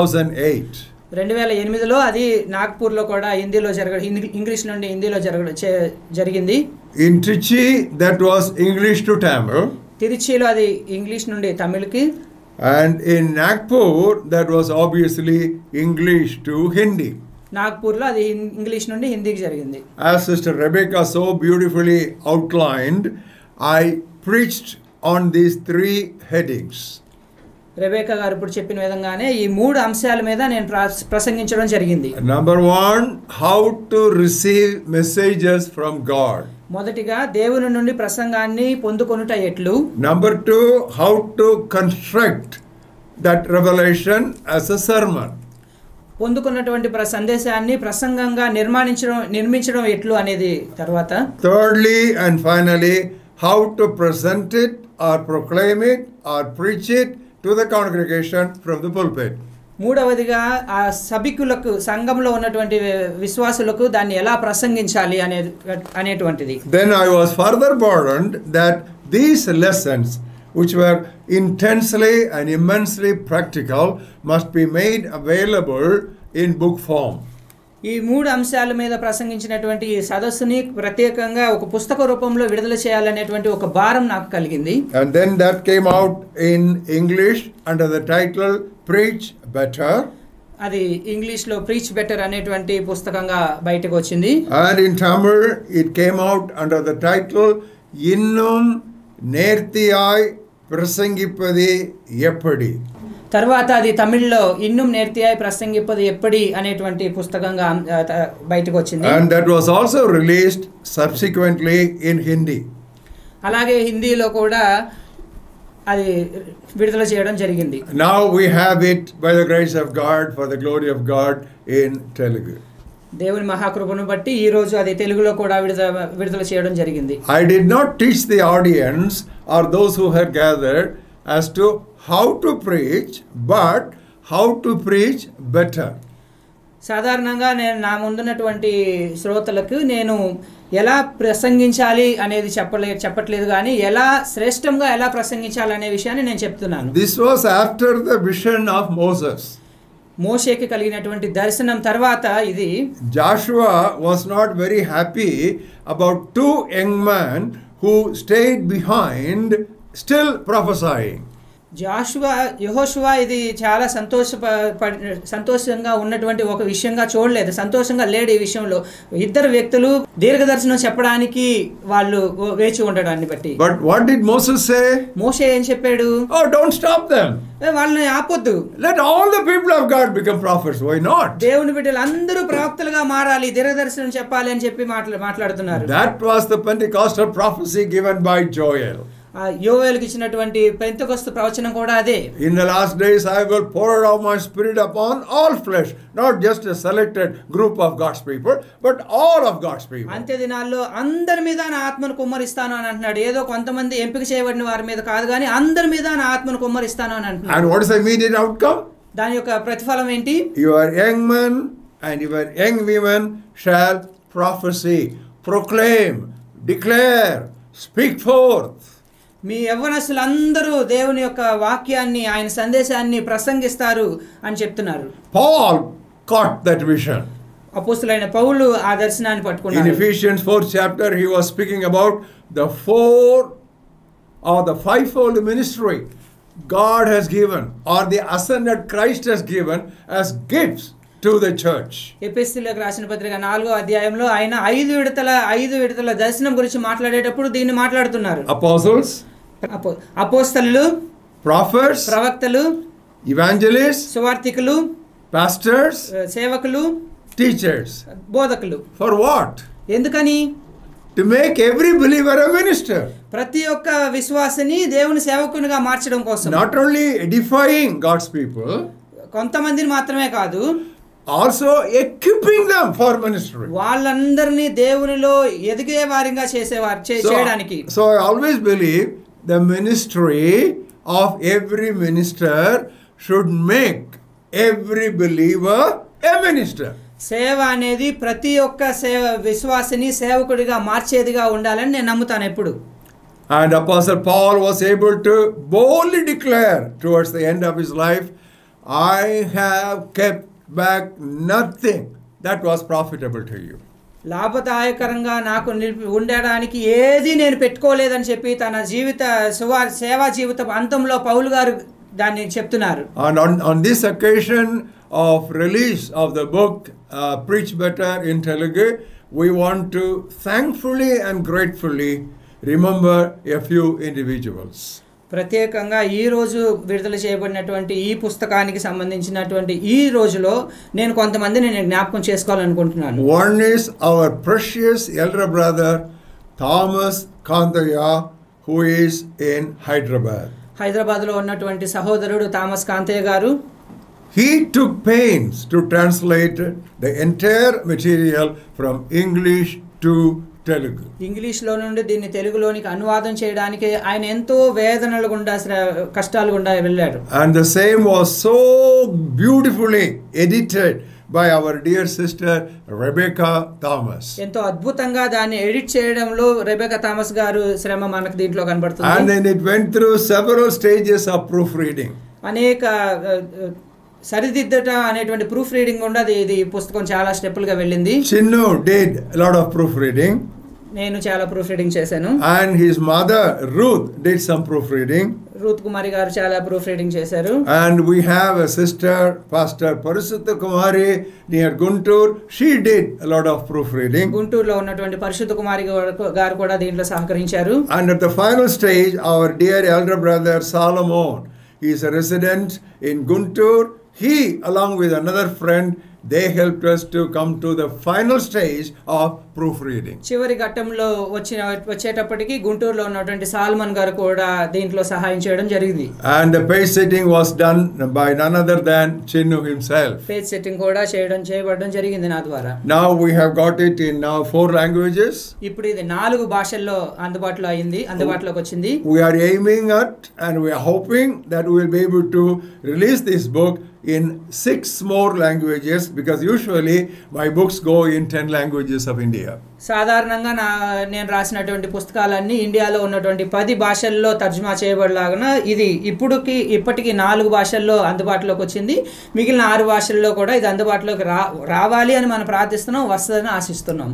2008. రెండు వేల ఎనిమిదిలో అది నాగ్పూర్లో కూడా హిందీలో జరగ హిందీ- ఇంగ్లీష్ నుండి హిందీలో జరగ చే- జరిగింది In Trichy, that was English to Tamil. తిరుచిలో అది ఇంగ్లీష్ నుండి తమిళ్కి And in Nagpur, that was obviously English to Hindi. నాగ్పూర్లో అది హిం- ఇంగ్లీష్ నుండి హిందీకి జరిగింది As Sister Rebecca so beautifully outlined, I preached on these three headings. Rebecca garu ఇప్పుడు చెప్పిన విధంగానే ఈ మూడు అంశాల మీద నేను ప్రా- ప్రసంగించడం జరిగింది Number one, how to receive messages from God. మొదటిగా దేవుని నుండి ప్రసంగాన్ని పొందుకొనుట ఎట్లు Number two, how to construct that revelation as a sermon. పొందుకున్నటువంటి ప్ర సందేశాన్ని ప్రసంగంగా నిర్మాణించడం నిర్మించడం ఎట్లు అనేది తర్వాత Thirdly and finally, how to present it or proclaim it or preach it to the congregation from the pulpit. మూడవదిగా ఆ సభికులకు సంఘంలో ఉన్నటువంటి విశ్వాసులకు దాన్ని ఎలా ప్రసంగించాలి అనే అనేటువంటిది Then I was further burdened that these lessons, which were intensely and immensely practical, must be made available in book form. ఈ మూడు అంశాల మీద ప్రసంగించినటువంటి ఈ సదస్సుని ప్రత్యేకంగా ఒక పుస్తక రూపంలో విడుదల చేయాలనేటువంటి ఒక భారం నాకు కలిగింది And then that came out in English under the title Preach Better. అది ఇంగ్లీష్లో ప్రీచ్ బెటర్ అనేటువంటి పుస్తకంగా బయటకు వచ్చింది And in Tamil, it came out under the title Innum Nerthiyai Prasangipadi Yeppadi. తర్వాత అది తమిళ్లో ఇన్నుం నేర్తియాయి ప్రసంగిప్పది ఎప్పటి అనేటువంటి పుస్తకంగా ఆ, త- బయటకు వచ్చింది And that was also released subsequently in Hindi. అలాగే హిందీలో కూడా అది విడుదల చేయడం జరిగింది Now we have it by the grace of God, for the glory of God, in Telugu. దేవుని మహాకృపను బట్టి ఈ రోజు అది తెలుగులో కూడా విడుదల విడుదల చేయడం జరిగింది I did not teach the audience or those who had gathered as to how to preach, but how to preach better. సాధారణంగా నేను నా ముందున్నటువంటి శ్రోతలకు నేను ఎలా ప్రసంగించాలి అనేది చెప్పలే చెప్పట్లేదు కానీ ఎలా శ్రేష్టంగా ఎలా ప్రసంగించాలి అనే విషయాన్ని నేను చెప్తున్నాను This was after the vision of Moses. మోషేకి కలిగినటువంటి దర్శనం తర్వాత ఇది Joshua was not very happy about two young men who stayed behind, still prophesying. Jashuva యహోషువా ఇది చాలా సంతోష సంతోషంగా ఉన్నటువంటి ఒక విషయంగా చూడలేదు సంతోషంగా లేడు ఈ విషయంలో ఇద్దరు వ్యక్తులు దీర్ఘదర్శనం చెప్పడానికి వాళ్ళు వేచి ఉండడాన్ని బట్టి But what did Moses say? మోషే ఏం చెప్పాడు Oh, don't stop them. "ఏ, వాళ్ళని ఆపొద్దు Let all the people of God become prophets. Why not? దేవుని బిడ్డలు అందరూ ప్రవక్తలుగా మారాలి దీర్ఘదర్శనం చెప్పాలి అని చెప్పి మాట్లా మాట్లాడుతున్నారు That was the Pentecostal prophecy given by Joel. ఆ యోవేలుకి ఇచ్చినటువంటి పెంతకొస్తు ప్రవచనం కూడా అదే In the last days, I will pour out my spirit upon all flesh, not just a selected group of God's people, but all of God's people. అంత్య దినాల్లో అందరి మీద నా ఆత్మను కుమ్మరిస్తాను అని అంటున్నాడు ఏదో కొంతమంది ఎంపిక చేయబడిన వారి మీద కాదు కానీ అందరి మీద నా ఆత్మను కుమ్మరిస్తాను అని అంటున్నాడు And what is the immediate outcome? దాని యొక్క ప్రతిఫలం ఏంటి Your young men and your young women shall prophesy, proclaim, declare, speak forth. మీ యవ్వనస్తులందరూ దేవుని యొక్క వాక్యాన్ని ఆయన సందేశాన్ని ప్రసంగిస్తారు అని చెప్తున్నారు Paul caught that vision. అపోస్తులైన పౌలు ఆ దర్శనాన్ని In పట్టుకున్నారు Ephesians 4th chapter, he was speaking about the four or the fivefold ministry God has given, or the ascended Christ has given as gifts to the church. ఎపిఎస్సీలోకి రాసిన పత్రిక నాలుగో అధ్యాయంలో ఆయన ఐదు విడతల ఐదు విడతల దర్శనం గురించి మాట్లాడేటప్పుడు దీన్ని మాట్లాడుతున్నారు Apostles, అపో అపోస్తలు prophets, ప్రవక్తలు evangelists, సువార్థికులు pastors, సేవకులు teachers. బోధకులు For what? ఎందుకని To make every believer a minister. ప్రతి ఒక్క విశ్వాసిని దేవుని సేవకునిగా మార్చడం కోసం Not only edifying God's people, కొంతమందిని మాత్రమే కాదు also equipping them for ministry. వాళ్ళందరినీ దేవునిలో ఎదిగే వారిగా చేసేవారు చే- చేయడానికి So, so I always believe the ministry of every minister should make every believer a minister. సేవ అనేది ప్రతి ఒక్క సేవ విశ్వాసిని సేవకుడిగా మార్చేదిగా ఉండాలని నేను నమ్ముతాను ఎప్పుడు And Apostle Paul was able to boldly declare towards the end of his life, I have kept back nothing that was profitable to you. లాభదాయకరంగా నాకు నిలిపి ఉండడానికి ఏది నేను పెట్టుకోలేదని చెప్పి తన జీవిత సువా సేవా జీవిత అంతంలో పౌలు గారు దాన్ని చెప్తున్నారు And on, on this occasion of release of the book, uh, Preach Better in Telugu, we want to thankfully and gratefully remember a few individuals. ప్రత్యేకంగా ఈ రోజు విడుదల చేయబడినటువంటి ఈ పుస్తకానికి సంబంధించినటువంటి ఈ రోజులో నేను కొంతమందిని నేను జ్ఞాపకం చేసుకోవాలనుకుంటున్నాను One is our precious elder brother, Thomas Kantaya, who is in Hyderabad. హైదరాబాద్లో ఉన్నటువంటి సహోదరుడు థామస్ కాంతయ్య గారు He took pains to translate the entire material from English to Telugu. ఇంగ్లీష్లో నుండి దీన్ని తెలుగులోనికి అనువాదం చేయడానికి ఆయన ఎంతో వేదనలు గుండా శ్ర- కష్టాలు గుండా వెళ్ళాడు And the same was so beautifully edited by our dear sister Rebecca Thomas. ఎంతో అద్భుతంగా దాన్ని ఎడిట్ చేయడంలో రెబెకా థామస్ గారు శ్రమ మనకు దీంట్లో And కనబడుతుంది then it went through several stages of proofreading. అనేక ఆ, ఆ, సరిదిద్దట అనేటువంటి ప్రూఫ్ రీడింగ్ కూడా అది ఇది పుస్తకం చాలా స్టెప్పులుగా వెళ్ళింది Chinnu did a lot of proofreading, నేను చాలా ప్రూఫ్ రీడింగ్ చేశాను and his mother Ruth did some proofreading. Ruth Kumari garu చాలా ప్రూఫ్ రీడింగ్ చేశారు And we have a sister, Pastor Parasutta Kumari near Guntur. She did a lot of proofreading. గుంటూరులో ఉన్నటువంటి పరిశుద్ధ కుమారి గారు- గారు కూడా దీంట్లో సహకరించారు And at the final stage, our dear elder brother Solomon, he is a resident in Guntur. He, along with another friend, they helped us to come to the final stage of proofreading. చివరి ఘట్టంలో వచ్చిన వచ్చేటప్పటికి గుంటూరులో ఉన్నటువంటి salmon గారు కూడా దీంట్లో సహాయం చేయడం జరిగింది And the page setting was done by none other than Chinnu himself. Page setting కూడా చేయడం చేయబడడం జరిగింది నా ద్వారా Now we have got it in now four languages. ఇప్పుడు ఇది నాలుగు భాషల్లో అందుబాటులో అయింది అందుబాటులోకి వచ్చింది We are aiming at and we are hoping that we will be able to release this book in six more languages because usually my books go in 10 languages of India. సాధారణంగా నా నేను రాసినటువంటి పుస్తకాలన్నీ ఇండియాలో ఉన్నటువంటి పది భాషల్లో తర్జుమా చేయబడలాగన ఇది ఇప్పుడుకి ఇప్పటికి నాలుగు భాషల్లో అందుబాటులోకి వచ్చింది మిగిలిన ఆరు భాషల్లో కూడా ఇది అందుబాటులోకి రా రావాలి అని మనం ప్రార్థిస్తున్నాం వస్తుందని ఆశిస్తున్నాం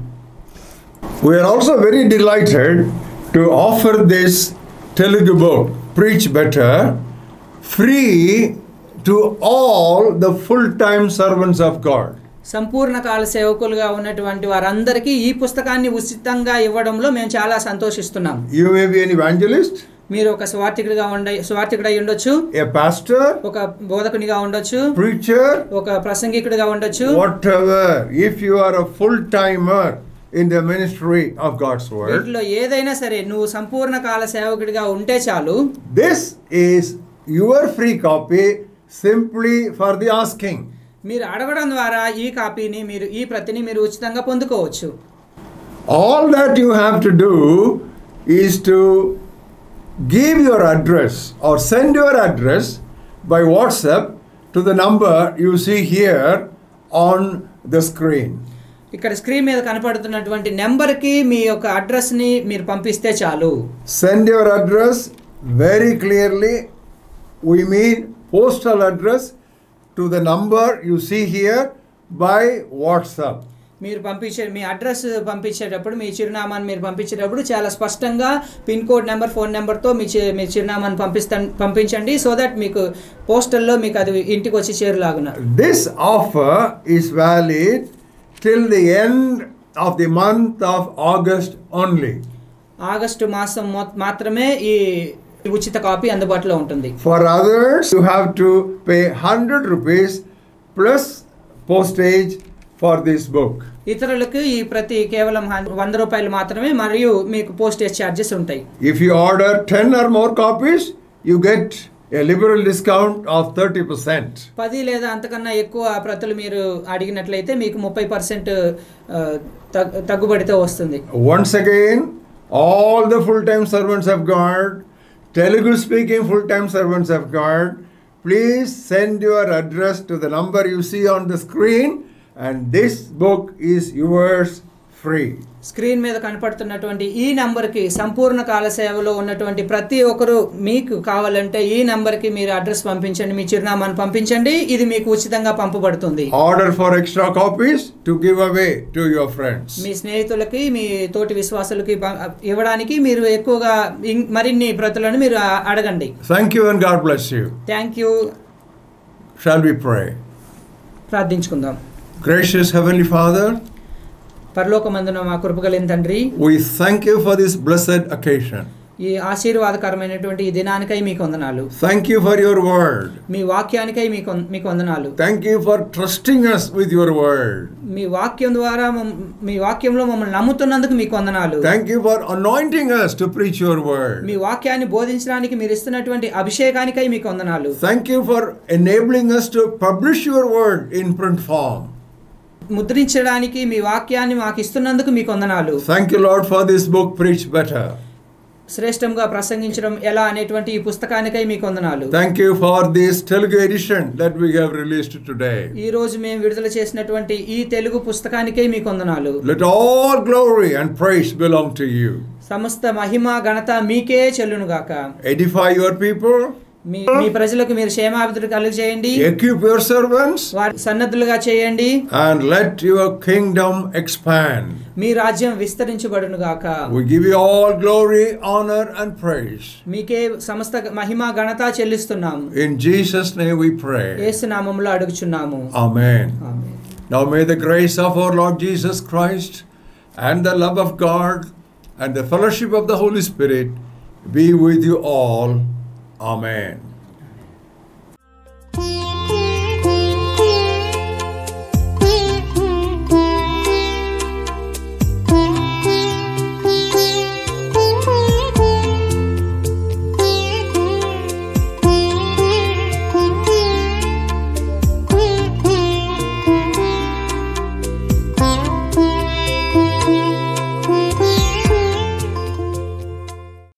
We are also very delighted to offer this Telugu book, Preach Better, free to all the full time servants of God. సంపూర్ణ కాల సేవకులుగా ఉన్నటువంటి వారందరికీ ఈ పుస్తకాన్ని ఉచితంగా ఇవ్వడంలో మేము చాలా సంతోషిస్తున్నాం You may be an evangelist, మీరు ఒక స్వార్థికుడిగా ఉండ స్వార్థికుడై ఉండొచ్చు a pastor, ఒక బోధకునిగా ఉండొచ్చు preacher, ఒక ప్రసంగికుడిగా ఉండొచ్చు whatever. If you are a full timer in the ministry of God's word, వీటిలో ఏదైనా సరే నువ్వు సంపూర్ణ కాల సేవకుడిగా ఉంటే చాలు this is your free copy simply for the asking. మీరు అడగడం ద్వారా ఈ కాపీని మీరు ఈ ప్రతిని మీరు ఉచితంగా పొందుకోవచ్చు All that you have to do is to give your address or send your address by WhatsApp to the number you see here on the screen. ఇక్కడ స్క్రీన్ మీద కనపడుతున్నటువంటి నెంబర్కి మీ యొక్క అడ్రస్ని మీరు పంపిస్తే చాలు Send your address very clearly. We mean postal address to the number you see here by WhatsApp. మీరు పంపించే మీ అడ్రస్ పంపించేటప్పుడు మీ చిరునామాని మీరు పంపించేటప్పుడు చాలా స్పష్టంగా పిన్ కోడ్ నెంబర్ ఫోన్ నెంబర్తో మీ చి- మీ చిరునామాని పంపిస్తా పంపించండి సో దట్ మీకు పోస్టల్లో మీకు అది ఇంటికి వచ్చి చేరులాగున This offer is valid till the end of the month of August only. August మాసం మొ- మాత్రమే ఈ ఉచిత కాపీ అందుబాటులో ఉంటుంది For others, you have to pay 100 rupees plus postage for this book. ఇతరులకు ఈ ప్రతి కేవలం హన్- వంద రూపాయలు మాత్రమే మరియు మీకు పోస్టేజ్ ఛార్జెస్ ఉంటాయి If you order 10 or more copies, you get a liberal discount of 30%. పది లేదా అంతకన్నా ఎక్కువ ప్రతులు మీరు అడిగినట్లయితే మీకు ముప్పై పర్సెంట్ తగ్గుబడితో వస్తుంది Once again, all the full time servants of God, Telugu speaking full time servants of God, please send your address to the number you see on the screen, and this book is yours free. Screen మీద కనపడుతున్నటువంటి ఈ నంబర్కి సంపూర్ణ కాల సేవలో ఉన్నటువంటి ప్రతి ఒక్కరు మీకు కావాలంటే ఈ నంబర్కి మీరు అడ్రస్ పంపించండి మీ చిరునామాను పంపించండి ఇది మీకు ఉచితంగా పంపబడుతుంది Order for extra copies to give away to your friends. మీ స్నేహితులకి మీ తోటి విశ్వాసులకి ప- ఇవ్వడానికి మీరు ఎక్కువగా ఇం- మరిన్ని ప్రతులను మీరు ఆ- అడగండి Thank you and God bless you. Thank you Shall we pray? ప్రార్థించుకుందాం Gracious Heavenly Father, పరలోకమందున మా కృపగలిగిన తండ్రి we thank you for this blessed occasion. ఈ ఆశీర్వాదకరమైనటువంటి ఈ దినానికై మీకు వందనాలు Thank you for your word. మీ వాక్యానికై మీకు వం- మీకు వందనాలు Thank you for trusting us with your word. మీ వాక్యం ద్వారా మమ్- మీ వాక్యంలో మమ్మల్ని నమ్ముతున్నందుకు మీకు వందనాలు Thank you for anointing us to preach your word. మీ వాక్యాన్ని బోధించడానికి మీరు ఇస్తున్నటువంటి అభిషేకానికై మీకు వందనాలు Thank you for enabling us to publish your word in print form. ముద్రించడానికి మీ వాక్యాన్ని మాకు ఇస్తున్నందుకు మీకు వందనాలు Thank you, Lord, for this book, Preach Better. శ్రేష్టంగా ప్రసంగించడం ఎలా అనేటువంటి ఈ పుస్తకానికై మీకు వందనాలు Thank you for this Telugu edition that we have released today. ఈ రోజు మేము విడుదల చేసినటువంటి ఈ తెలుగు పుస్తకానికై మీకు వందనాలు Let all glory and praise belong to you. సమస్త మహిమ ఘనత మీకే చెల్లునుగాక Edify your people, మీ మీ ప్రజలకు మీరు క్షేమాభివృద్ధి కలుగజేయండి equip your servants, వారి సన్నద్ధులుగా చేయండి and let your kingdom expand. మీ రాజ్యం విస్తరించబడునుగాక We give you all glory, honor, and praise. మీకే సమస్త మహిమ ఘనత చెల్లిస్తున్నాము In Jesus' name we pray. ఏసునామంలో అడుగుచున్నాము Amen. Amen. Now may the grace of our Lord Jesus Christ and the love of God and the fellowship of the Holy Spirit be with you all. Amen.